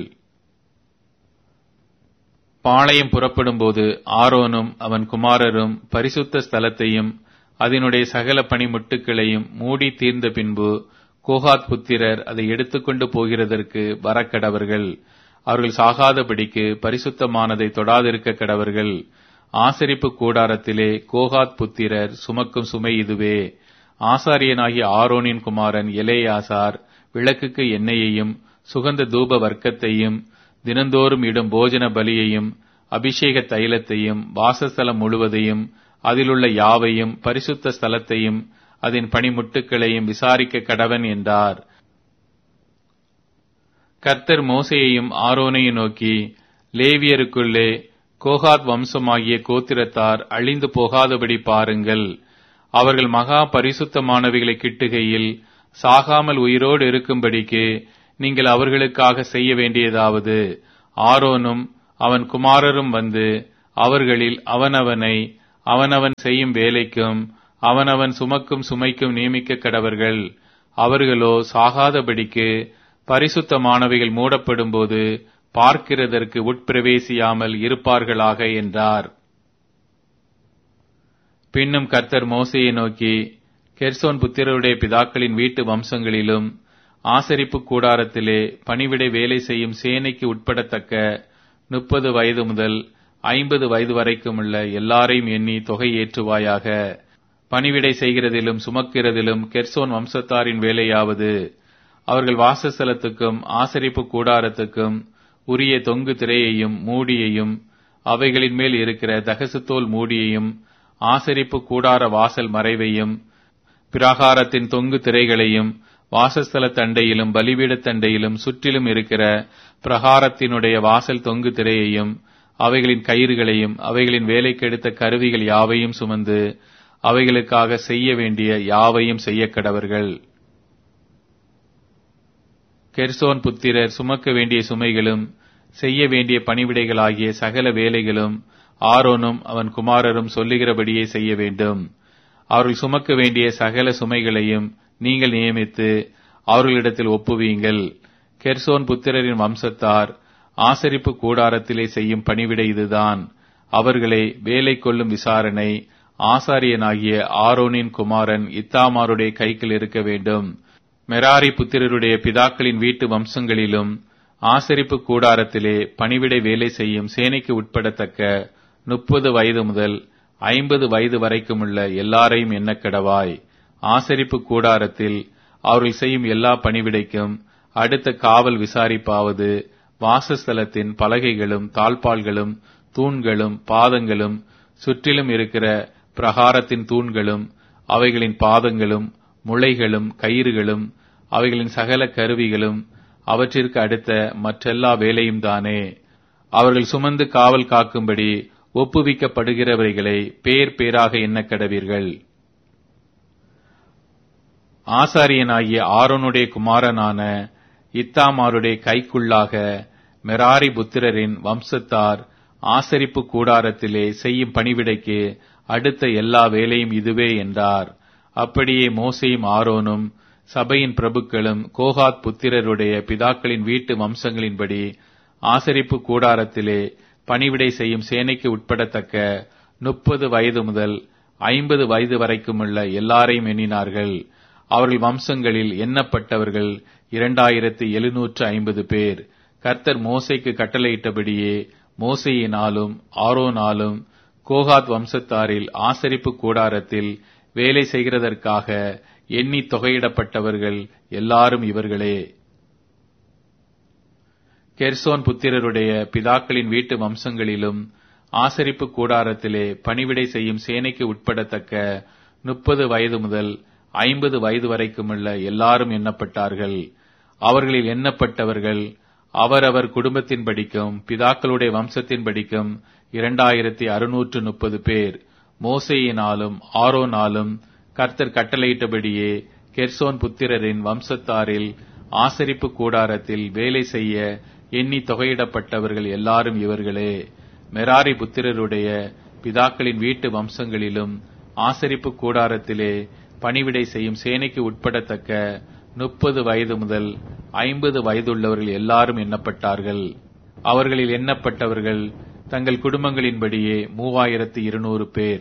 பாளையம் புறப்படும்போது ஆரோனும் அவன் குமாரரும் பரிசுத்த ஸ்தலத்தையும் அதனுடைய சகல பணிமுட்டுக்களையும் மூடி தீர்ந்த பின்பு கோகாத் புத்திரர் அதை எடுத்துக்கொண்டு போகிறதற்கு வரக்கடவர்கள் அவர்கள் சாகாதபடிக்கு பரிசுத்தமானதை தொடாதிருக்க கடவர்கள் ஆசரிப்பு கூடாரத்திலே கோகாத் புத்திரர் சுமக்கும் சுமை இதுவே ஆசாரியனாகிய ஆரோனின் குமாரன் எலேயாசார் விளக்குக்கு எண்ணெயையும் சுகந்த தூப வர்க்கத்தையும் தினந்தோறும் இடும் போஜன பலியையும் அபிஷேக தைலத்தையும் வாசஸ்தலம் முழுவதையும் அதிலுள்ள யாவையும் பரிசுத்த ஸ்தலத்தையும் அதன் பணிமுட்டுக்களையும் விசாரிக்க கடவன் என்றார் கர்த்தர் மோசையையும் ஆரோனையும் நோக்கி லேவியருக்குள்ளே கோகாத் வம்சமாகிய கோத்திரத்தார் அழிந்து போகாதபடி பாருங்கள் அவர்கள் மகா பரிசுத்தமானவைகளை கிட்டுகையில் சாகாமல் உயிரோடு இருக்கும்படிக்கு நீங்கள் அவர்களுக்காக செய்ய வேண்டியதாவது ஆரோனும் அவன் குமாரரும் வந்து அவர்களில் அவனவனை அவனவன் செய்யும் வேலைக்கும் அவனவன் சுமக்கும் சுமைக்கும் நியமிக்க கடவர்கள் அவர்களோ சாகாதபடிக்கு பரிசுத்தமானவைகள் மூடப்படும்போது பார்க்கிறதற்கு உட்பிரவேசியாமல் இருப்பார்களாக என்றார் பின்னும் கர்த்தர் மோசையை நோக்கி கெர்சோன் புத்திரருடைய பிதாக்களின் வீட்டு வம்சங்களிலும் ஆசரிப்பு கூடாரத்திலே பணிவிடை வேலை செய்யும் சேனைக்கு உட்படத்தக்க முப்பது வயது முதல் ஐம்பது வயது வரைக்கும் உள்ள எல்லாரையும் எண்ணி தொகை ஏற்றுவாயாக பணிவிடை செய்கிறதிலும் சுமக்கிறதிலும் கெர்சோன் வம்சத்தாரின் வேலையாவது அவர்கள் வாசஸ்தலத்துக்கும் ஆசரிப்பு கூடாரத்துக்கும் உரிய தொங்கு திரையையும் மூடியையும் அவைகளின் மேல் இருக்கிற தகசுத்தோல் மூடியையும் ஆசரிப்பு கூடார வாசல் மறைவையும் பிராகாரத்தின் தொங்கு திரைகளையும் வாசஸ்தல தண்டையிலும் பலிபீட தண்டையிலும் சுற்றிலும் இருக்கிற பிரகாரத்தினுடைய வாசல் தொங்கு திரையையும் அவைகளின் கயிறுகளையும் அவைகளின் வேலைக்கெடுத்த கருவிகள் யாவையும் சுமந்து அவைகளுக்காக செய்ய வேண்டிய யாவையும் செய்ய கடவர்கள் கெர்சோன் புத்திரர் சுமக்க வேண்டிய சுமைகளும் செய்ய வேண்டிய பணிவிடைகளாகிய சகல வேலைகளும் ஆரோனும் அவன் குமாரரும் சொல்லுகிறபடியே செய்ய வேண்டும் அவர்கள் சுமக்க வேண்டிய சகல சுமைகளையும் நீங்கள் நியமித்து அவர்களிடத்தில் ஒப்புவீங்கள் கெர்சோன் புத்திரரின் வம்சத்தார் ஆசரிப்பு கூடாரத்திலே செய்யும் பணிவிடை இதுதான் அவர்களை வேலை கொள்ளும் விசாரணை ஆசாரியனாகிய ஆரோனின் குமாரன் இத்தாமாருடைய கையில் இருக்க வேண்டும் மெராரி புத்திரருடைய பிதாக்களின் வீட்டு வம்சங்களிலும் ஆசரிப்பு கூடாரத்திலே பணிவிடை வேலை செய்யும் சேனைக்கு உட்படத்தக்க முப்பது வயது முதல் ஐம்பது வயது வரைக்கும் உள்ள எல்லாரையும் எண்ணக்கடவாய் ஆசரிப்பு கூடாரத்தில் அவர்கள் செய்யும் எல்லா பணிவிடைக்கும் அடுத்த காவல் விசாரிப்பாவது வாசஸ்தலத்தின் பலகைகளும் தாழ்பால்களும் தூண்களும் பாதங்களும் சுற்றிலும் இருக்கிற பிரகாரத்தின் தூண்களும் அவைகளின் பாதங்களும் முளைகளும் கயிறுகளும் அவைகளின் சகல கருவிகளும் அவற்றிற்கு அடுத்த மற்றெல்லா வேலையும் தானே அவர்கள் சுமந்து காவல் காக்கும்படி ஒப்புவிக்கப்படுகிறவர்களை பேர் பேராக எண்ணக்கடவீர்கள் ஆசாரியனாகிய ஆரோனுடைய குமாரனான இத்தாமாருடைய கைக்குள்ளாக மெராரி புத்திரரின் வம்சத்தார் ஆசரிப்பு கூடாரத்திலே செய்யும் பணிவிடைக்கு அடுத்த எல்லா வேலையும் இதுவே என்றார் அப்படியே மோசையும் ஆரோனும் சபையின் பிரபுக்களும் கோகாத் புத்திரருடைய பிதாக்களின் வீட்டு வம்சங்களின்படி ஆசரிப்பு கூடாரத்திலே பணிவிடை செய்யும் சேனைக்கு உட்படத்தக்க முப்பது வயது முதல் ஐம்பது வயது வரைக்கும் உள்ள எல்லாரையும் எண்ணினார்கள் அவர்கள் வம்சங்களில் எண்ணப்பட்டவர்கள் இரண்டாயிரத்து எழுநூற்று ஐம்பது பேர் கர்த்தர் மோசைக்கு கட்டளையிட்டபடியே மோசையினாலும் ஆரோனாலும் கோகாத் வம்சத்தாரில் ஆசரிப்பு கூடாரத்தில் வேலை செய்கிறதற்காக எண்ணி தொகையிடப்பட்டவர்கள் எல்லாரும் இவர்களே கெர்சோன் புத்திரருடைய பிதாக்களின் வீட்டு வம்சங்களிலும் ஆசரிப்பு கூடாரத்திலே பணிவிடை செய்யும் சேனைக்கு உட்படத்தக்க முப்பது வயது முதல் ஐம்பது வயது வரைக்கும் உள்ள எல்லாரும் எண்ணப்பட்டார்கள் அவர்களில் எண்ணப்பட்டவர்கள் அவரவர் குடும்பத்தின் படிக்கும் பிதாக்களுடைய வம்சத்தின் படிக்கும் இரண்டாயிரத்தி அறுநூற்று முப்பது பேர் மோசையினாலும் ஆரோனாலும் கர்த்தர் கட்டளையிட்டபடியே கெர்சோன் புத்திரரின் வம்சத்தாரில் ஆசரிப்பு கூடாரத்தில் வேலை செய்ய எண்ணி தொகையிடப்பட்டவர்கள் எல்லாரும் இவர்களே மெராரி புத்திரருடைய பிதாக்களின் வீட்டு வம்சங்களிலும் ஆசரிப்பு கூடாரத்திலே பணிவிடை செய்யும் சேனைக்கு உட்படத்தக்க முப்பது வயது முதல் ஐம்பது வயதுள்ளவர்கள் எல்லாரும் எண்ணப்பட்டார்கள் அவர்களில் எண்ணப்பட்டவர்கள் தங்கள் குடும்பங்களின்படியே மூவாயிரத்து இருநூறு பேர்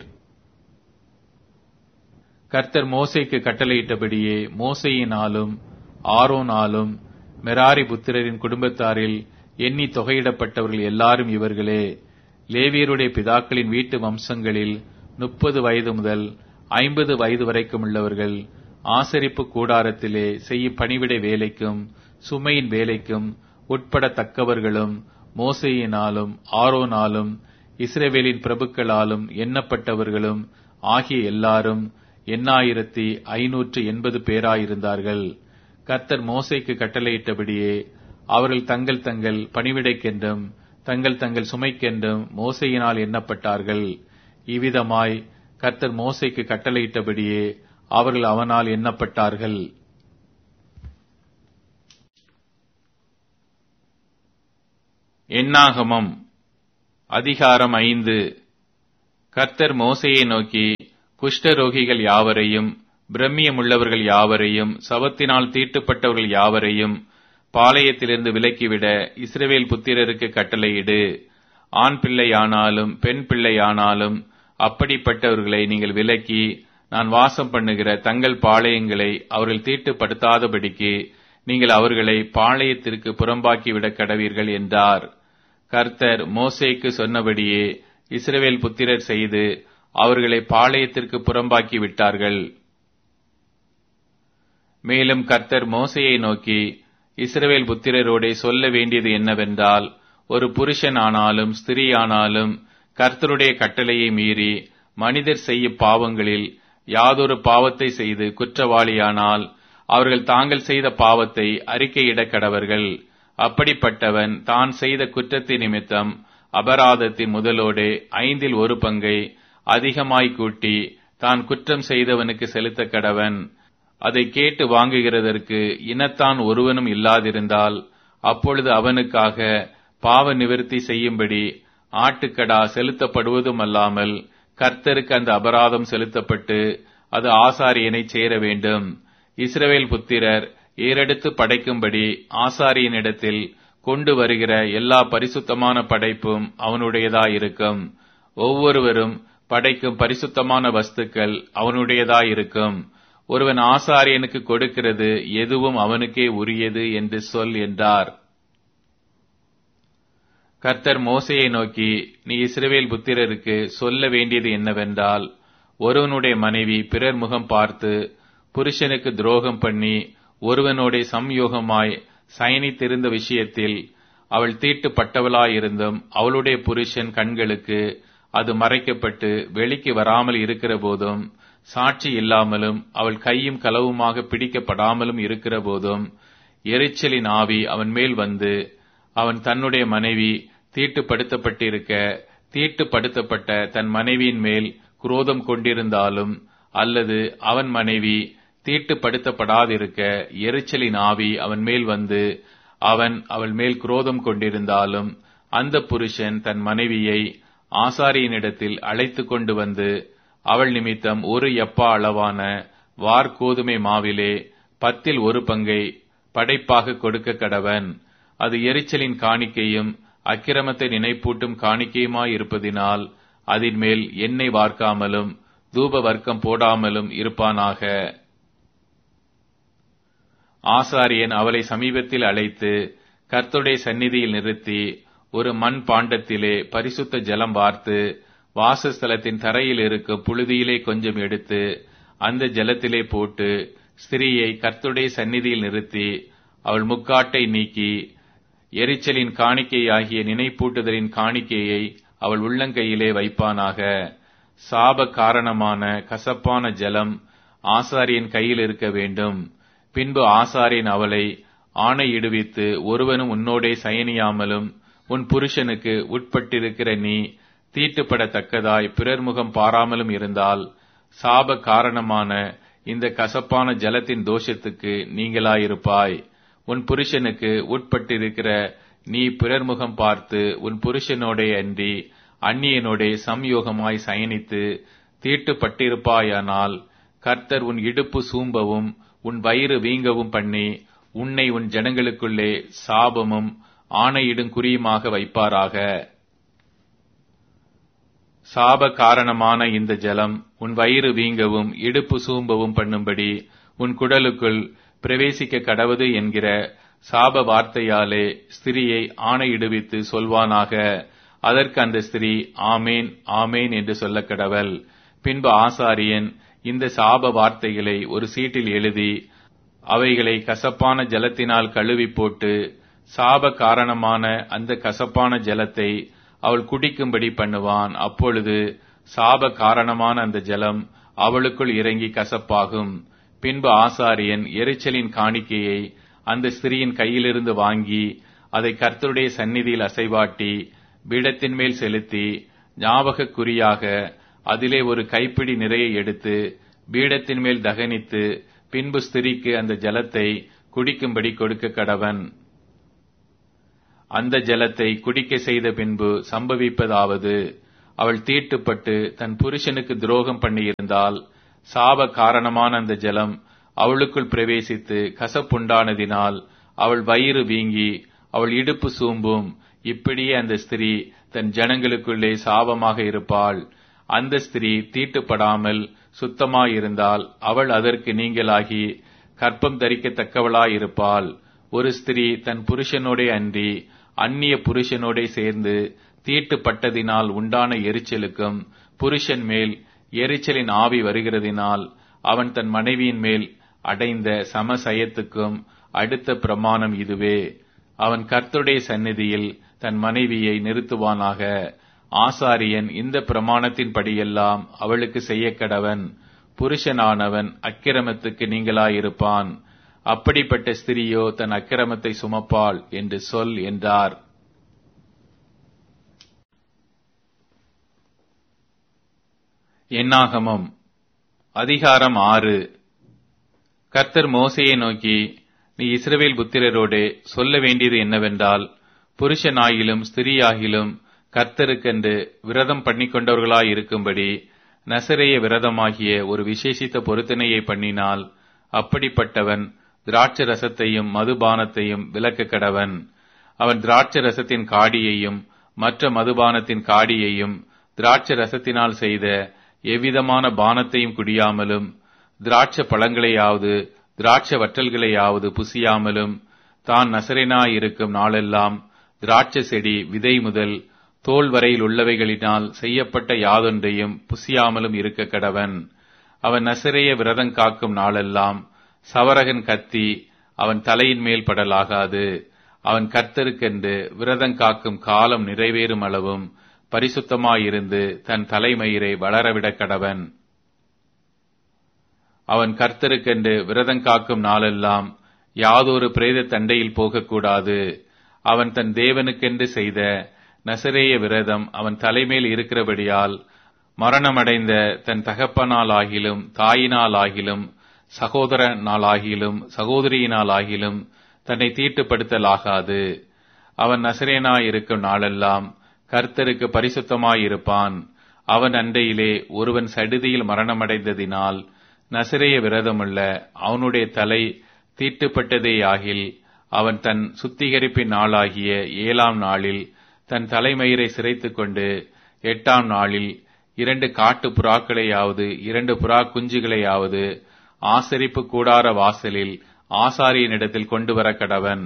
கர்த்தர் மோசைக்கு கட்டளையிட்டபடியே மோசையினாலும் ஆரோனாலும் மெராரி புத்திரரின் குடும்பத்தாரில் எண்ணி தொகையிடப்பட்டவர்கள் எல்லாரும் இவர்களே லேவியருடைய பிதாக்களின் வீட்டு வம்சங்களில் முப்பது வயது முதல் ஐம்பது வயது வரைக்கும் உள்ளவர்கள் ஆசரிப்பு கூடாரத்திலே செய்யும் பணிவிடை வேலைக்கும் சுமையின் வேலைக்கும் உட்படத்தக்கவர்களும் மோசையினாலும் ஆரோனாலும் இஸ்ரேவேலின் பிரபுக்களாலும் எண்ணப்பட்டவர்களும் ஆகிய எல்லாரும் எண்ணாயிரத்தி ஐநூற்று எண்பது பேராயிருந்தார்கள் கர்த்தர் மோசைக்கு கட்டளையிட்டபடியே அவர்கள் தங்கள் தங்கள் பணிவிடைக்கென்றும் தங்கள் தங்கள் சுமைக்கென்றும் மோசையினால் எண்ணப்பட்டார்கள் இவ்விதமாய் கர்த்தர் மோசைக்கு கட்டளையிட்டபடியே அவர்கள் அவனால் எண்ணப்பட்டார்கள் எண்ணாகமம் அதிகாரம் ஐந்து கர்த்தர் மோசையை நோக்கி குஷ்டரோகிகள் யாவரையும் பிரம்மியமுள்ளவர்கள் யாவரையும் சவத்தினால் தீட்டுப்பட்டவர்கள் யாவரையும் பாளையத்திலிருந்து விலக்கிவிட இஸ்ரவேல் புத்திரருக்கு கட்டளையிடு ஆண் பிள்ளையானாலும் பெண் பிள்ளையானாலும் அப்படிப்பட்டவர்களை நீங்கள் விலக்கி நான் வாசம் பண்ணுகிற தங்கள் பாளையங்களை அவர்கள் தீட்டுப்படுத்தாதபடிக்கு நீங்கள் அவர்களை பாளையத்திற்கு புறம்பாக்கி விட கடவீர்கள் என்றார் கர்த்தர் மோசேக்கு சொன்னபடியே இஸ்ரவேல் புத்திரர் செய்து அவர்களை பாளையத்திற்கு புறம்பாக்கி விட்டார்கள் மேலும் கர்த்தர் மோசையை நோக்கி இஸ்ரவேல் புத்திரரோடே சொல்ல வேண்டியது என்னவென்றால் ஒரு புருஷன் ஆனாலும் ஸ்திரீ ஆனாலும் கர்த்தருடைய கட்டளையை மீறி மனிதர் செய்யும் பாவங்களில் யாதொரு பாவத்தை செய்து குற்றவாளியானால் அவர்கள் தாங்கள் செய்த பாவத்தை அறிக்கையிட கடவர்கள் அப்படிப்பட்டவன் தான் செய்த குற்றத்தின் நிமித்தம் அபராதத்தின் முதலோடே ஐந்தில் ஒரு பங்கை அதிகமாய் கூட்டி தான் குற்றம் செய்தவனுக்கு செலுத்த கடவன் அதை கேட்டு வாங்குகிறதற்கு இனத்தான் ஒருவனும் இல்லாதிருந்தால் அப்பொழுது அவனுக்காக பாவ நிவர்த்தி செய்யும்படி ஆட்டுக்கடா செலுத்தப்படுவதும் அல்லாமல் கர்த்தருக்கு அந்த அபராதம் செலுத்தப்பட்டு அது ஆசாரியனை சேர வேண்டும் இஸ்ரவேல் புத்திரர் ஏறெடுத்து படைக்கும்படி ஆசாரியனிடத்தில் கொண்டு வருகிற எல்லா பரிசுத்தமான படைப்பும் அவனுடையதாயிருக்கும் ஒவ்வொருவரும் படைக்கும் பரிசுத்தமான வஸ்துக்கள் அவனுடையதாயிருக்கும் ஒருவன் ஆசாரியனுக்கு கொடுக்கிறது எதுவும் அவனுக்கே உரியது என்று சொல் என்றார் கர்த்தர் மோசையை நோக்கி நீ இஸ்ரவேல் புத்திரருக்கு சொல்ல வேண்டியது என்னவென்றால் ஒருவனுடைய மனைவி பிறர் முகம் பார்த்து புருஷனுக்கு துரோகம் பண்ணி ஒருவனுடைய சம்யோகமாய் சயனித்திருந்த விஷயத்தில் அவள் தீட்டுப்பட்டவளாயிருந்தும் அவளுடைய புருஷன் கண்களுக்கு அது மறைக்கப்பட்டு வெளிக்கு வராமல் இருக்கிற போதும் சாட்சி இல்லாமலும் அவள் கையும் களவுமாக பிடிக்கப்படாமலும் இருக்கிற போதும் எரிச்சலின் ஆவி அவன் மேல் வந்து அவன் தன்னுடைய மனைவி தீட்டுப்படுத்தப்பட்டிருக்க தீட்டுப்படுத்தப்பட்ட தன் மனைவியின் மேல் குரோதம் கொண்டிருந்தாலும் அல்லது அவன் மனைவி தீட்டுப்படுத்தப்படாதிருக்க எரிச்சலின் ஆவி அவன் மேல் வந்து அவன் அவள் மேல் குரோதம் கொண்டிருந்தாலும் அந்த புருஷன் தன் மனைவியை ஆசாரியனிடத்தில் அழைத்து கொண்டு வந்து அவள் நிமித்தம் ஒரு எப்பா அளவான வார்கோதுமை மாவிலே பத்தில் ஒரு பங்கை படைப்பாக கொடுக்க கடவன் அது எரிச்சலின் காணிக்கையும் அக்கிரமத்தை நினைப்பூட்டும் காணிக்கையுமாய் இருப்பதினால் அதன் மேல் எண்ணெய் வார்க்காமலும் தூப வர்க்கம் போடாமலும் இருப்பானாக ஆசாரியன் அவளை சமீபத்தில் அழைத்து கர்த்துடைய சந்நிதியில் நிறுத்தி ஒரு மண் பாண்டத்திலே பரிசுத்த ஜலம் வார்த்து வாசஸ்தலத்தின் தரையில் இருக்கும் புழுதியிலே கொஞ்சம் எடுத்து அந்த ஜலத்திலே போட்டு ஸ்திரீயை கர்த்துடைய சந்நிதியில் நிறுத்தி அவள் முக்காட்டை நீக்கி எரிச்சலின் காணிக்கையாகிய நினைப்பூட்டுதலின் காணிக்கையை அவள் உள்ளங்கையிலே வைப்பானாக சாப காரணமான கசப்பான ஜலம் ஆசாரியன் கையில் இருக்க வேண்டும் பின்பு ஆசாரியன் அவளை ஆணையிடுவித்து ஒருவனும் உன்னோடே சயனியாமலும் உன் புருஷனுக்கு உட்பட்டிருக்கிற நீ தீட்டுப்படத்தக்கதாய் பிறர் முகம் பாராமலும் இருந்தால் சாப காரணமான இந்த கசப்பான ஜலத்தின் தோஷத்துக்கு நீங்களாயிருப்பாய் உன் புருஷனுக்கு உட்பட்டிருக்கிற நீ பிறர் முகம் பார்த்து உன் புருஷனோடே அன்றி அந்நியனோடே சம்யோகமாய் சயனித்து தீட்டுப்பட்டிருப்பாயானால் கர்த்தர் உன் இடுப்பு சூம்பவும் உன் வயிறு வீங்கவும் பண்ணி உன்னை உன் ஜனங்களுக்குள்ளே சாபமும் ஆணையிடும் குறியுமாக வைப்பாராக சாப காரணமான இந்த ஜலம் உன் வயிறு வீங்கவும் இடுப்பு சூம்பவும் பண்ணும்படி உன் குடலுக்குள் பிரவேசிக்க கடவது என்கிற சாப வார்த்தையாலே ஸ்திரியை ஆணையிடுவித்து சொல்வானாக அதற்கு அந்த ஸ்திரீ ஆமேன் ஆமேன் என்று சொல்ல கடவல் பின்பு ஆசாரியன் இந்த சாப வார்த்தைகளை ஒரு சீட்டில் எழுதி அவைகளை கசப்பான ஜலத்தினால் கழுவி போட்டு சாப காரணமான அந்த கசப்பான ஜலத்தை அவள் குடிக்கும்படி பண்ணுவான் அப்பொழுது சாப காரணமான அந்த ஜலம் அவளுக்குள் இறங்கி கசப்பாகும் பின்பு ஆசாரியன் எரிச்சலின் காணிக்கையை அந்த ஸ்திரியின் கையிலிருந்து வாங்கி அதை கர்த்தருடைய சந்நிதியில் அசைவாட்டி பீடத்தின் மேல் செலுத்தி ஞாபக குறியாக அதிலே ஒரு கைப்பிடி நிறைய எடுத்து பீடத்தின் மேல் தகனித்து பின்பு ஸ்திரிக்கு அந்த ஜலத்தை குடிக்கும்படி கொடுக்க கடவன் அந்த ஜலத்தை குடிக்க செய்த பின்பு சம்பவிப்பதாவது அவள் தீட்டுப்பட்டு தன் புருஷனுக்கு துரோகம் பண்ணியிருந்தால் சாப காரணமான அந்த ஜலம் அவளுக்குள் பிரவேசித்து கசப்புண்டானதினால் அவள் வயிறு வீங்கி அவள் இடுப்பு சூம்பும் இப்படியே அந்த ஸ்திரீ தன் ஜனங்களுக்குள்ளே சாபமாக இருப்பாள் அந்த ஸ்திரீ தீட்டுப்படாமல் சுத்தமாயிருந்தால் அவள் அதற்கு நீங்களாகி கற்பம் தரிக்கத்தக்கவளாயிருப்பாள் ஒரு ஸ்திரீ தன் புருஷனோடே அன்றி அந்நிய புருஷனோடே சேர்ந்து தீட்டுப்பட்டதினால் உண்டான எரிச்சலுக்கும் புருஷன் மேல் எரிச்சலின் ஆவி வருகிறதினால் அவன் தன் மனைவியின் மேல் அடைந்த சமசயத்துக்கும் அடுத்த பிரமாணம் இதுவே அவன் கர்த்தருடைய சந்நிதியில் தன் மனைவியை நிறுத்துவானாக ஆசாரியன் இந்த பிரமாணத்தின்படியெல்லாம் அவளுக்கு செய்ய கடவன் புருஷனானவன் அக்கிரமத்துக்கு நீங்களாயிருப்பான் அப்படிப்பட்ட ஸ்திரியோ தன் அக்கிரமத்தை சுமப்பாள் என்று சொல் என்றார் எண்ணாகமம் அதிகாரம் ஆறு கர்த்தர் மோசையை நோக்கி நீ இஸ்ரவேல் புத்திரரோடே சொல்ல வேண்டியது என்னவென்றால் புருஷனாகிலும் ஸ்திரீயாகிலும் கர்த்தருக்கென்று விரதம் பண்ணிக்கொண்டவர்களாயிருக்கும்படி நசரேய விரதமாகிய ஒரு விசேஷித்த பொருத்தனையை பண்ணினால் அப்படிப்பட்டவன் திராட்ச ரசத்தையும் மதுபானத்தையும் விலக்க கடவன் அவன் திராட்ச ரசத்தின் காடியையும் மற்ற மதுபானத்தின் காடியையும் திராட்ச ரசத்தினால் செய்த எவ்விதமான பானத்தையும் குடியாமலும் திராட்ச பழங்களையாவது திராட்ச வற்றல்களையாவது புசியாமலும் தான் நசரேனாயிருக்கும் நாளெல்லாம் திராட்ச செடி விதை முதல் தோல் வரையில் உள்ளவைகளினால் செய்யப்பட்ட யாதொன்றையும் புசியாமலும் இருக்க கடவன் அவன் நசரேய விரதம் காக்கும் நாளெல்லாம் சவரகன் கத்தி அவன் தலையின் மேல் படலாகாது அவன் கர்த்தருக்கென்று விரதம் காக்கும் காலம் நிறைவேறும் அளவும் பரிசுத்தமாயிருந்து தன் தலைமயிரை வளரவிடக் கடவன் அவன் கர்த்தருக்கென்று விரதம் காக்கும் நாளெல்லாம் யாதொரு பிரேத தண்டையில் போகக்கூடாது அவன் தன் தேவனுக்கென்று செய்த நசரேய விரதம் அவன் தலைமேல் இருக்கிறபடியால் மரணமடைந்த தன் தகப்பனாலாகிலும் தாயினாலாகிலும் சகோதரனாலாகிலும் சகோதரியினாலாகிலும் தன்னை தீட்டுப்படுத்தலாகாது அவன் நசரேனாயிருக்கும் நாளெல்லாம் கர்த்தருக்கு பரிசுத்தமாயிருப்பான் அவன் அண்டையிலே ஒருவன் சடுதியில் மரணமடைந்ததினால் நசிரேய விரதமுள்ள அவனுடைய தலை தீட்டுப்பட்டதேயாகில் அவன் தன் சுத்திகரிப்பின் நாளாகிய ஏழாம் நாளில் தன் தலைமயிரை சிரைத்துக் கொண்டு எட்டாம் நாளில் இரண்டு காட்டு புறாக்களையாவது இரண்டு புறா குஞ்சுகளையாவது ஆசரிப்பு கூடார வாசலில் ஆசாரியனிடத்தில் கொண்டு வர கடவன்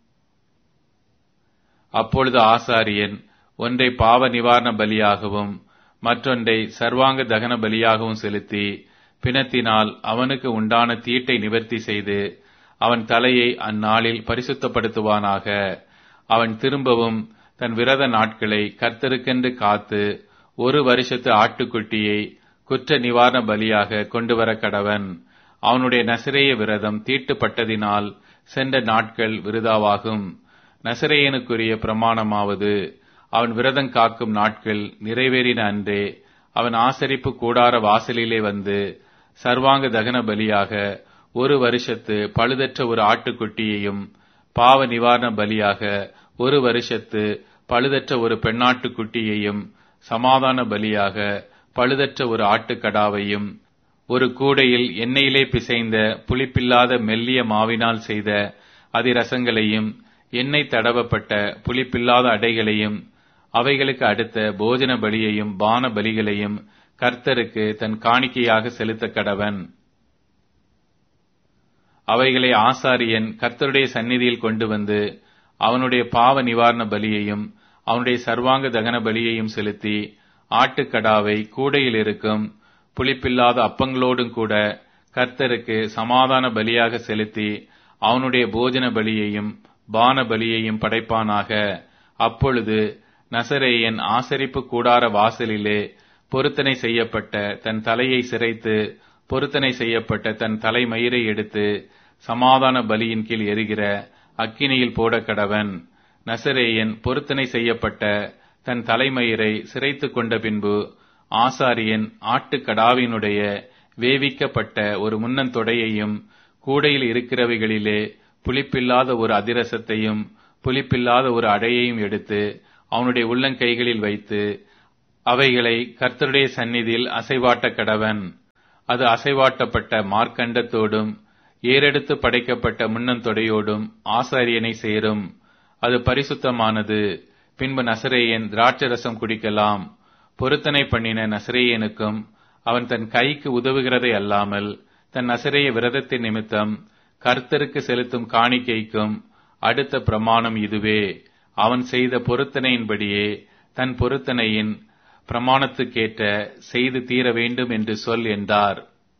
அப்பொழுது ஆசாரியன் ஒன்றை பாவ நிவாரண பலியாகவும் மற்றொன்றை சர்வாங்க தகன பலியாகவும் செலுத்தி பிணத்தினால் அவனுக்கு உண்டான தீட்டை நிவர்த்தி செய்து அவன் தலையை அந்நாளில் பரிசுத்தப்படுத்துவானாக அவன் திரும்பவும் தன் விரத நாட்களை கர்த்தருக்கென்று காத்து ஒரு வருஷத்து ஆட்டுக்குட்டியை குற்ற நிவாரண பலியாக கொண்டு வர கடவன் அவனுடைய நசிரேய விரதம் தீட்டுப்பட்டதினால் சென்ற நாட்கள் விருதாவாகும் நசிரேயனுக்குரிய பிரமாணமாவது அவன் விரதம் காக்கும் நாட்கள் நிறைவேறின அன்றே அவன் ஆசரிப்பு கூடார வாசலிலே வந்து சர்வாங்க தகன பலியாக ஒரு வருஷத்து பழுதற்ற ஒரு ஆட்டுக்குட்டியையும் பாவ நிவாரண பலியாக ஒரு வருஷத்து பழுதற்ற ஒரு பெண்ணாட்டுக்குட்டியையும் சமாதான பலியாக பழுதற்ற ஒரு ஆட்டுக்கடாவையும் ஒரு கூடையில் எண்ணெயிலே பிசைந்த புளிப்பில்லாத மெல்லிய மாவினால் செய்த அதிரசங்களையும் எண்ணெய் தடவப்பட்ட புளிப்பில்லாத அடைகளையும் அவைகளுக்கு அடுத்த போஜன பலியையும் பான பலிகளையும் கர்த்தருக்கு தன் காணிக்கையாக செலுத்த கடவன் அவைகளை ஆசாரியன் கர்த்தருடைய சந்நிதியில் கொண்டு வந்து அவனுடைய பாவ நிவாரண பலியையும் அவனுடைய சர்வாங்க தகன பலியையும் செலுத்தி ஆட்டுக்கடாவை கூடையில் இருக்கும் புளிப்பில்லாத அப்பங்களோடும் கூட கர்த்தருக்கு சமாதான பலியாக செலுத்தி அவனுடைய போஜன பலியையும் பான பலியையும் படைப்பானாக அப்பொழுது நசரேயன் ஆசரிப்பு கூடார வாசலிலே பொருத்தனை செய்யப்பட்ட தன் தலையை சிரைத்து பொருத்தனை செய்யப்பட்ட தன் தலைமயிரை எடுத்து சமாதான பலியின் கீழ் எரிகிற அக்கினியில் போட கடவன் நசரேயன் பொருத்தனை செய்யப்பட்ட தன் தலைமயிரை சிரைத்து கொண்ட பின்பு ஆசாரியன் ஆட்டுக்கடாவினுடைய வேவிக்கப்பட்ட ஒரு முன்னந்தொடையையும் கூடையில் இருக்கிறவைகளிலே புளிப்பில்லாத ஒரு அதிரசத்தையும் புளிப்பில்லாத ஒரு அடையையும் எடுத்து அவனுடைய உள்ளங்கைகளில் வைத்து அவைகளை கர்த்தருடைய சந்நிதியில் அசைவாட்ட கடவன் அது அசைவாட்டப்பட்ட மார்க்கண்டத்தோடும் ஏறெடுத்து படைக்கப்பட்ட முன்னந்தொடையோடும் ஆசாரியனை சேரும் அது பரிசுத்தமானது பின்பு நசரேயன் திராட்சரசம் குடிக்கலாம் பொருத்தனை பண்ணின நசரேயனுக்கும் அவன் தன் கைக்கு உதவுகிறதை அல்லாமல் தன் நசரேய விரதத்தின் நிமித்தம் கர்த்தருக்கு செலுத்தும் காணிக்கைக்கும் அடுத்த பிரமாணம் இதுவே அவன் செய்த பொருத்தனையின்படியே தன் பொருத்தனையின் பிரமாணத்துக்கேற்ற செய்து தீர வேண்டும் என்று சொல் என்றார்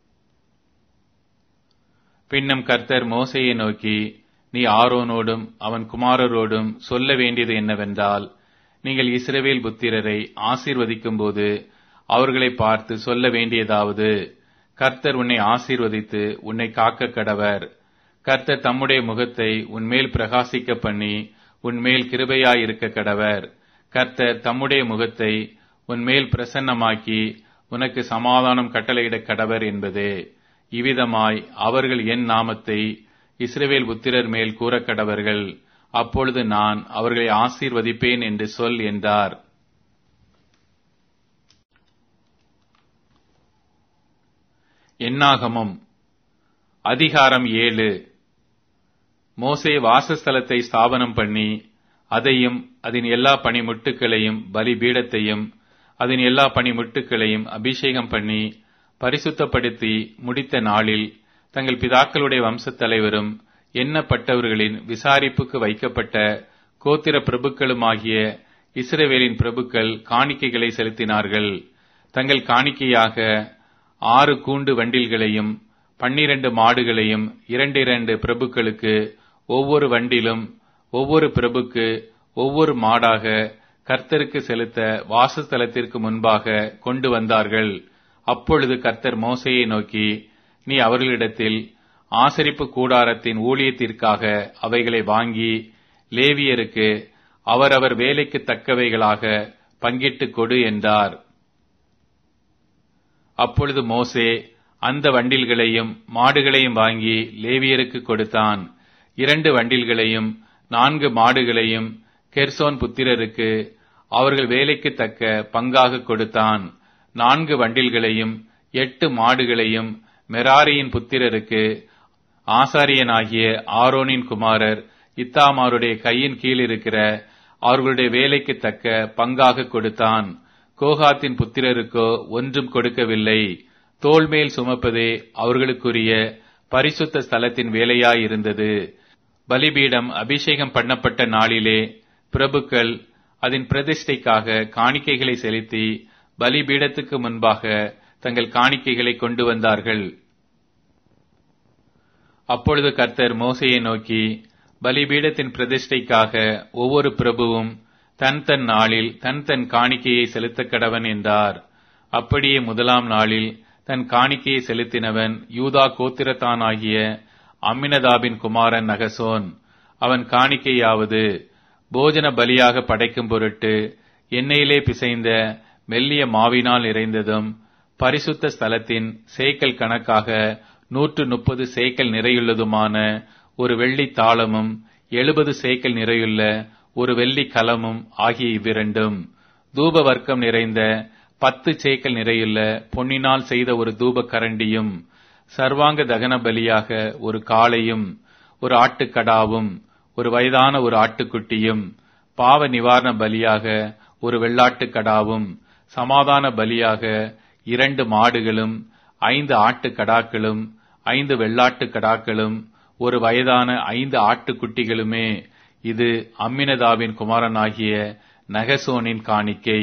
பின்னும் கர்த்தர் மோசையை நோக்கி நீ ஆரோனோடும் அவன் குமாரரோடும் சொல்ல வேண்டியது என்னவென்றால் நீங்கள் இஸ்ரவேல் புத்திரரை ஆசீர்வதிக்கும் போது அவர்களை பார்த்து சொல்ல வேண்டியதாவது கர்த்தர் உன்னை ஆசீர்வதித்து உன்னை காக்க கடவர் கர்த்தர் தம்முடைய முகத்தை உன்மேல் பிரகாசிக்க பண்ணி உன்மேல் கிருபையாயிருக்க கடவர் கர்த்தர் தம்முடைய முகத்தை உன்மேல் பிரசன்னமாக்கி உனக்கு சமாதானம் கட்டளையிட கடவர் என்பதே இவ்விதமாய் அவர்கள் என் நாமத்தை இஸ்ரவேல் புத்திரர் மேல் கூறக் கடவர்கள் அப்பொழுது நான் அவர்களை ஆசீர்வதிப்பேன் என்று சொல் என்றார் என்னாகமம் அதிகாரம் ஏழு மோசே வாசஸ்தலத்தை ஸ்தாபனம் பண்ணி அதையும் அதன் எல்லா பணிமுட்டுகளையும் பலிபீடத்தையும் அதன் எல்லா பணிமுட்டுகளையும் அபிஷேகம் பண்ணி பரிசுத்தப்படுத்தி முடித்த நாளில் தங்கள் பிதாக்களுடைய வம்சத் தலைவரும் எண்ணப்பட்டவர்களின் விசாரிப்புக்கு வைக்கப்பட்ட கோத்திர பிரபுக்களுமாகிய இஸ்ரவேலின் பிரபுக்கள் காணிக்கைகளை செலுத்தினார்கள் தங்கள் காணிக்கையாக ஆறு கூண்டு வண்டில்களையும் பன்னிரண்டு மாடுகளையும் இரண்டு இரண்டு பிரபுக்களுக்கு ஒவ்வொரு வண்டிலும் ஒவ்வொரு பிரபுக்கு ஒவ்வொரு மாடாக கர்த்தருக்கு செலுத்த வாசஸ்தலத்திற்கு முன்பாக கொண்டு வந்தார்கள் அப்பொழுது கர்த்தர் மோசையை நோக்கி நீ அவர்களிடத்தில் ஆசரிப்பு கூடாரத்தின் ஊழியத்திற்காக அவைகளை வாங்கி லேவியருக்கு அவரவர் வேலைக்கு தக்கவைகளாக பங்கிட்டு கொடு என்றார் அப்பொழுது மோசே அந்த வண்டில்களையும் மாடுகளையும் வாங்கி லேவியருக்கு கொடுத்தான் இரண்டு வண்டில்களையும் நான்கு மாடுகளையும் கெர்சோன் புத்திரருக்கு அவர்கள் வேலைக்கு தக்க பங்காக கொடுத்தான் நான்கு வண்டில்களையும் எட்டு மாடுகளையும் மெராரியின் புத்திரருக்கு ஆசாரியனாகிய ஆரோனின் குமாரர் இத்தாமாருடைய கையின் கீழ் இருக்கிற அவர்களுடைய வேலைக்கு தக்க பங்காக கொடுத்தான் கோகாத்தின் புத்திரருக்கோ ஒன்றும் கொடுக்கவில்லை தோல் மேல் சுமப்பதே அவர்களுக்குரிய பரிசுத்த ஸ்தலத்தின் வேலையாயிருந்தது பலிபீடம் அபிஷேகம் பண்ணப்பட்ட நாளிலே பிரபுக்கள் அதன் பிரதிஷ்டைக்காக காணிக்கைகளை செலுத்தி பலிபீடத்துக்கு முன்பாக தங்கள் காணிக்கைகளை கொண்டு வந்தார்கள் அப்பொழுது கர்த்தர் மோசையை நோக்கி பலிபீடத்தின் பிரதிஷ்டைக்காக ஒவ்வொரு பிரபுவும் தன் தன் நாளில் தன் தன் காணிக்கையை செலுத்த கடவன் என்றார் அப்படியே முதலாம் நாளில் தன் காணிக்கையை செலுத்தினவன் யூதா கோத்திரத்தானாகிய அம்மினதாபின் குமாரன் நகசோன் அவன் காணிக்கையாவது போஜன பலியாக படைக்கும் பொருட்டு எண்ணெயிலே பிசைந்த மெல்லிய மாவினால் நிறைந்ததும் பரிசுத்த ஸ்தலத்தின் சேக்கல் கணக்காக நூற்று முப்பது சேக்கல் நிறையுள்ளதுமான ஒரு வெள்ளி தாளமும் எழுபது சேக்கல் நிறையுள்ள ஒரு வெள்ளி கலமும் ஆகிய இவ்விரண்டும் தூப வர்க்கம் நிறைந்த பத்து சேக்கல் நிறையுள்ள பொன்னினால் செய்த ஒரு தூப கரண்டியும் சர்வாங்க தகன பலியாக ஒரு காளையும் ஒரு ஆட்டுக்கடாவும் ஒரு வயதான ஒரு ஆட்டுக்குட்டியும் பாவ நிவாரண பலியாக ஒரு வெள்ளாட்டுக்கடாவும் சமாதான பலியாக இரண்டு மாடுகளும் ஐந்து ஆட்டுக்கடாக்களும் ஐந்து வெள்ளாட்டுக்கடாக்களும் ஒரு வயதான ஐந்து ஆட்டுக்குட்டிகளுமே இது அம்மினதாவின் குமாரனாகிய நகசோனின் காணிக்கை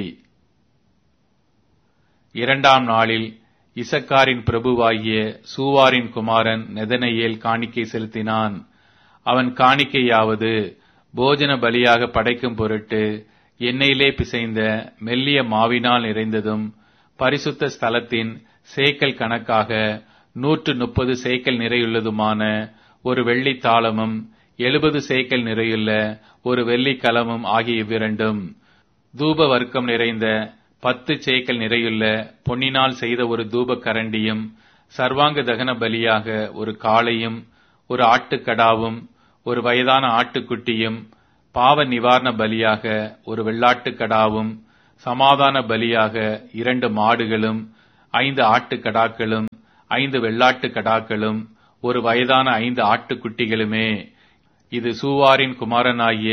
இரண்டாம் நாளில் இசக்காரின் பிரபுவாகிய சூவாரின் குமாரன் நெதனையேல் காணிக்கை செலுத்தினான் அவன் காணிக்கையாவது போஜன பலியாக படைக்கும் பொருட்டு எண்ணெயிலே பிசைந்த மெல்லிய மாவினால் நிறைந்ததும் பரிசுத்த ஸ்தலத்தின் சேக்கல் கணக்காக நூற்று முப்பது சேக்கல் நிறையுள்ளதுமான ஒரு வெள்ளி தாளமும் எழுபது சேக்கல் நிறையுள்ள ஒரு வெள்ளி கலமும் ஆகிய இவ்விரண்டும் தூப வர்க்கம் நிறைந்த பத்து சேக்கல் நிறையுள்ள பொன்னினால் செய்த ஒரு தூப கரண்டியும் சர்வாங்க தகன பலியாக ஒரு காளையும் ஒரு ஆட்டுக்கடாவும் ஒரு வயதான ஆட்டுக்குட்டியும் பாவ நிவாரண பலியாக ஒரு வெள்ளாட்டுக் கடாவும் சமாதான பலியாக இரண்டு மாடுகளும் ஐந்து ஆட்டுக்கடாக்களும் ஐந்து வெள்ளாட்டுக் கடாக்களும் ஒரு வயதான ஐந்து ஆட்டுக்குட்டிகளுமே இது சூவாரின் குமாரனாகிய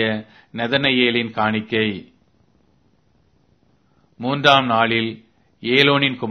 நெதனையேலின் காணிக்கை மூன்றாம் நாளில் ஏலோனின் குமாரன்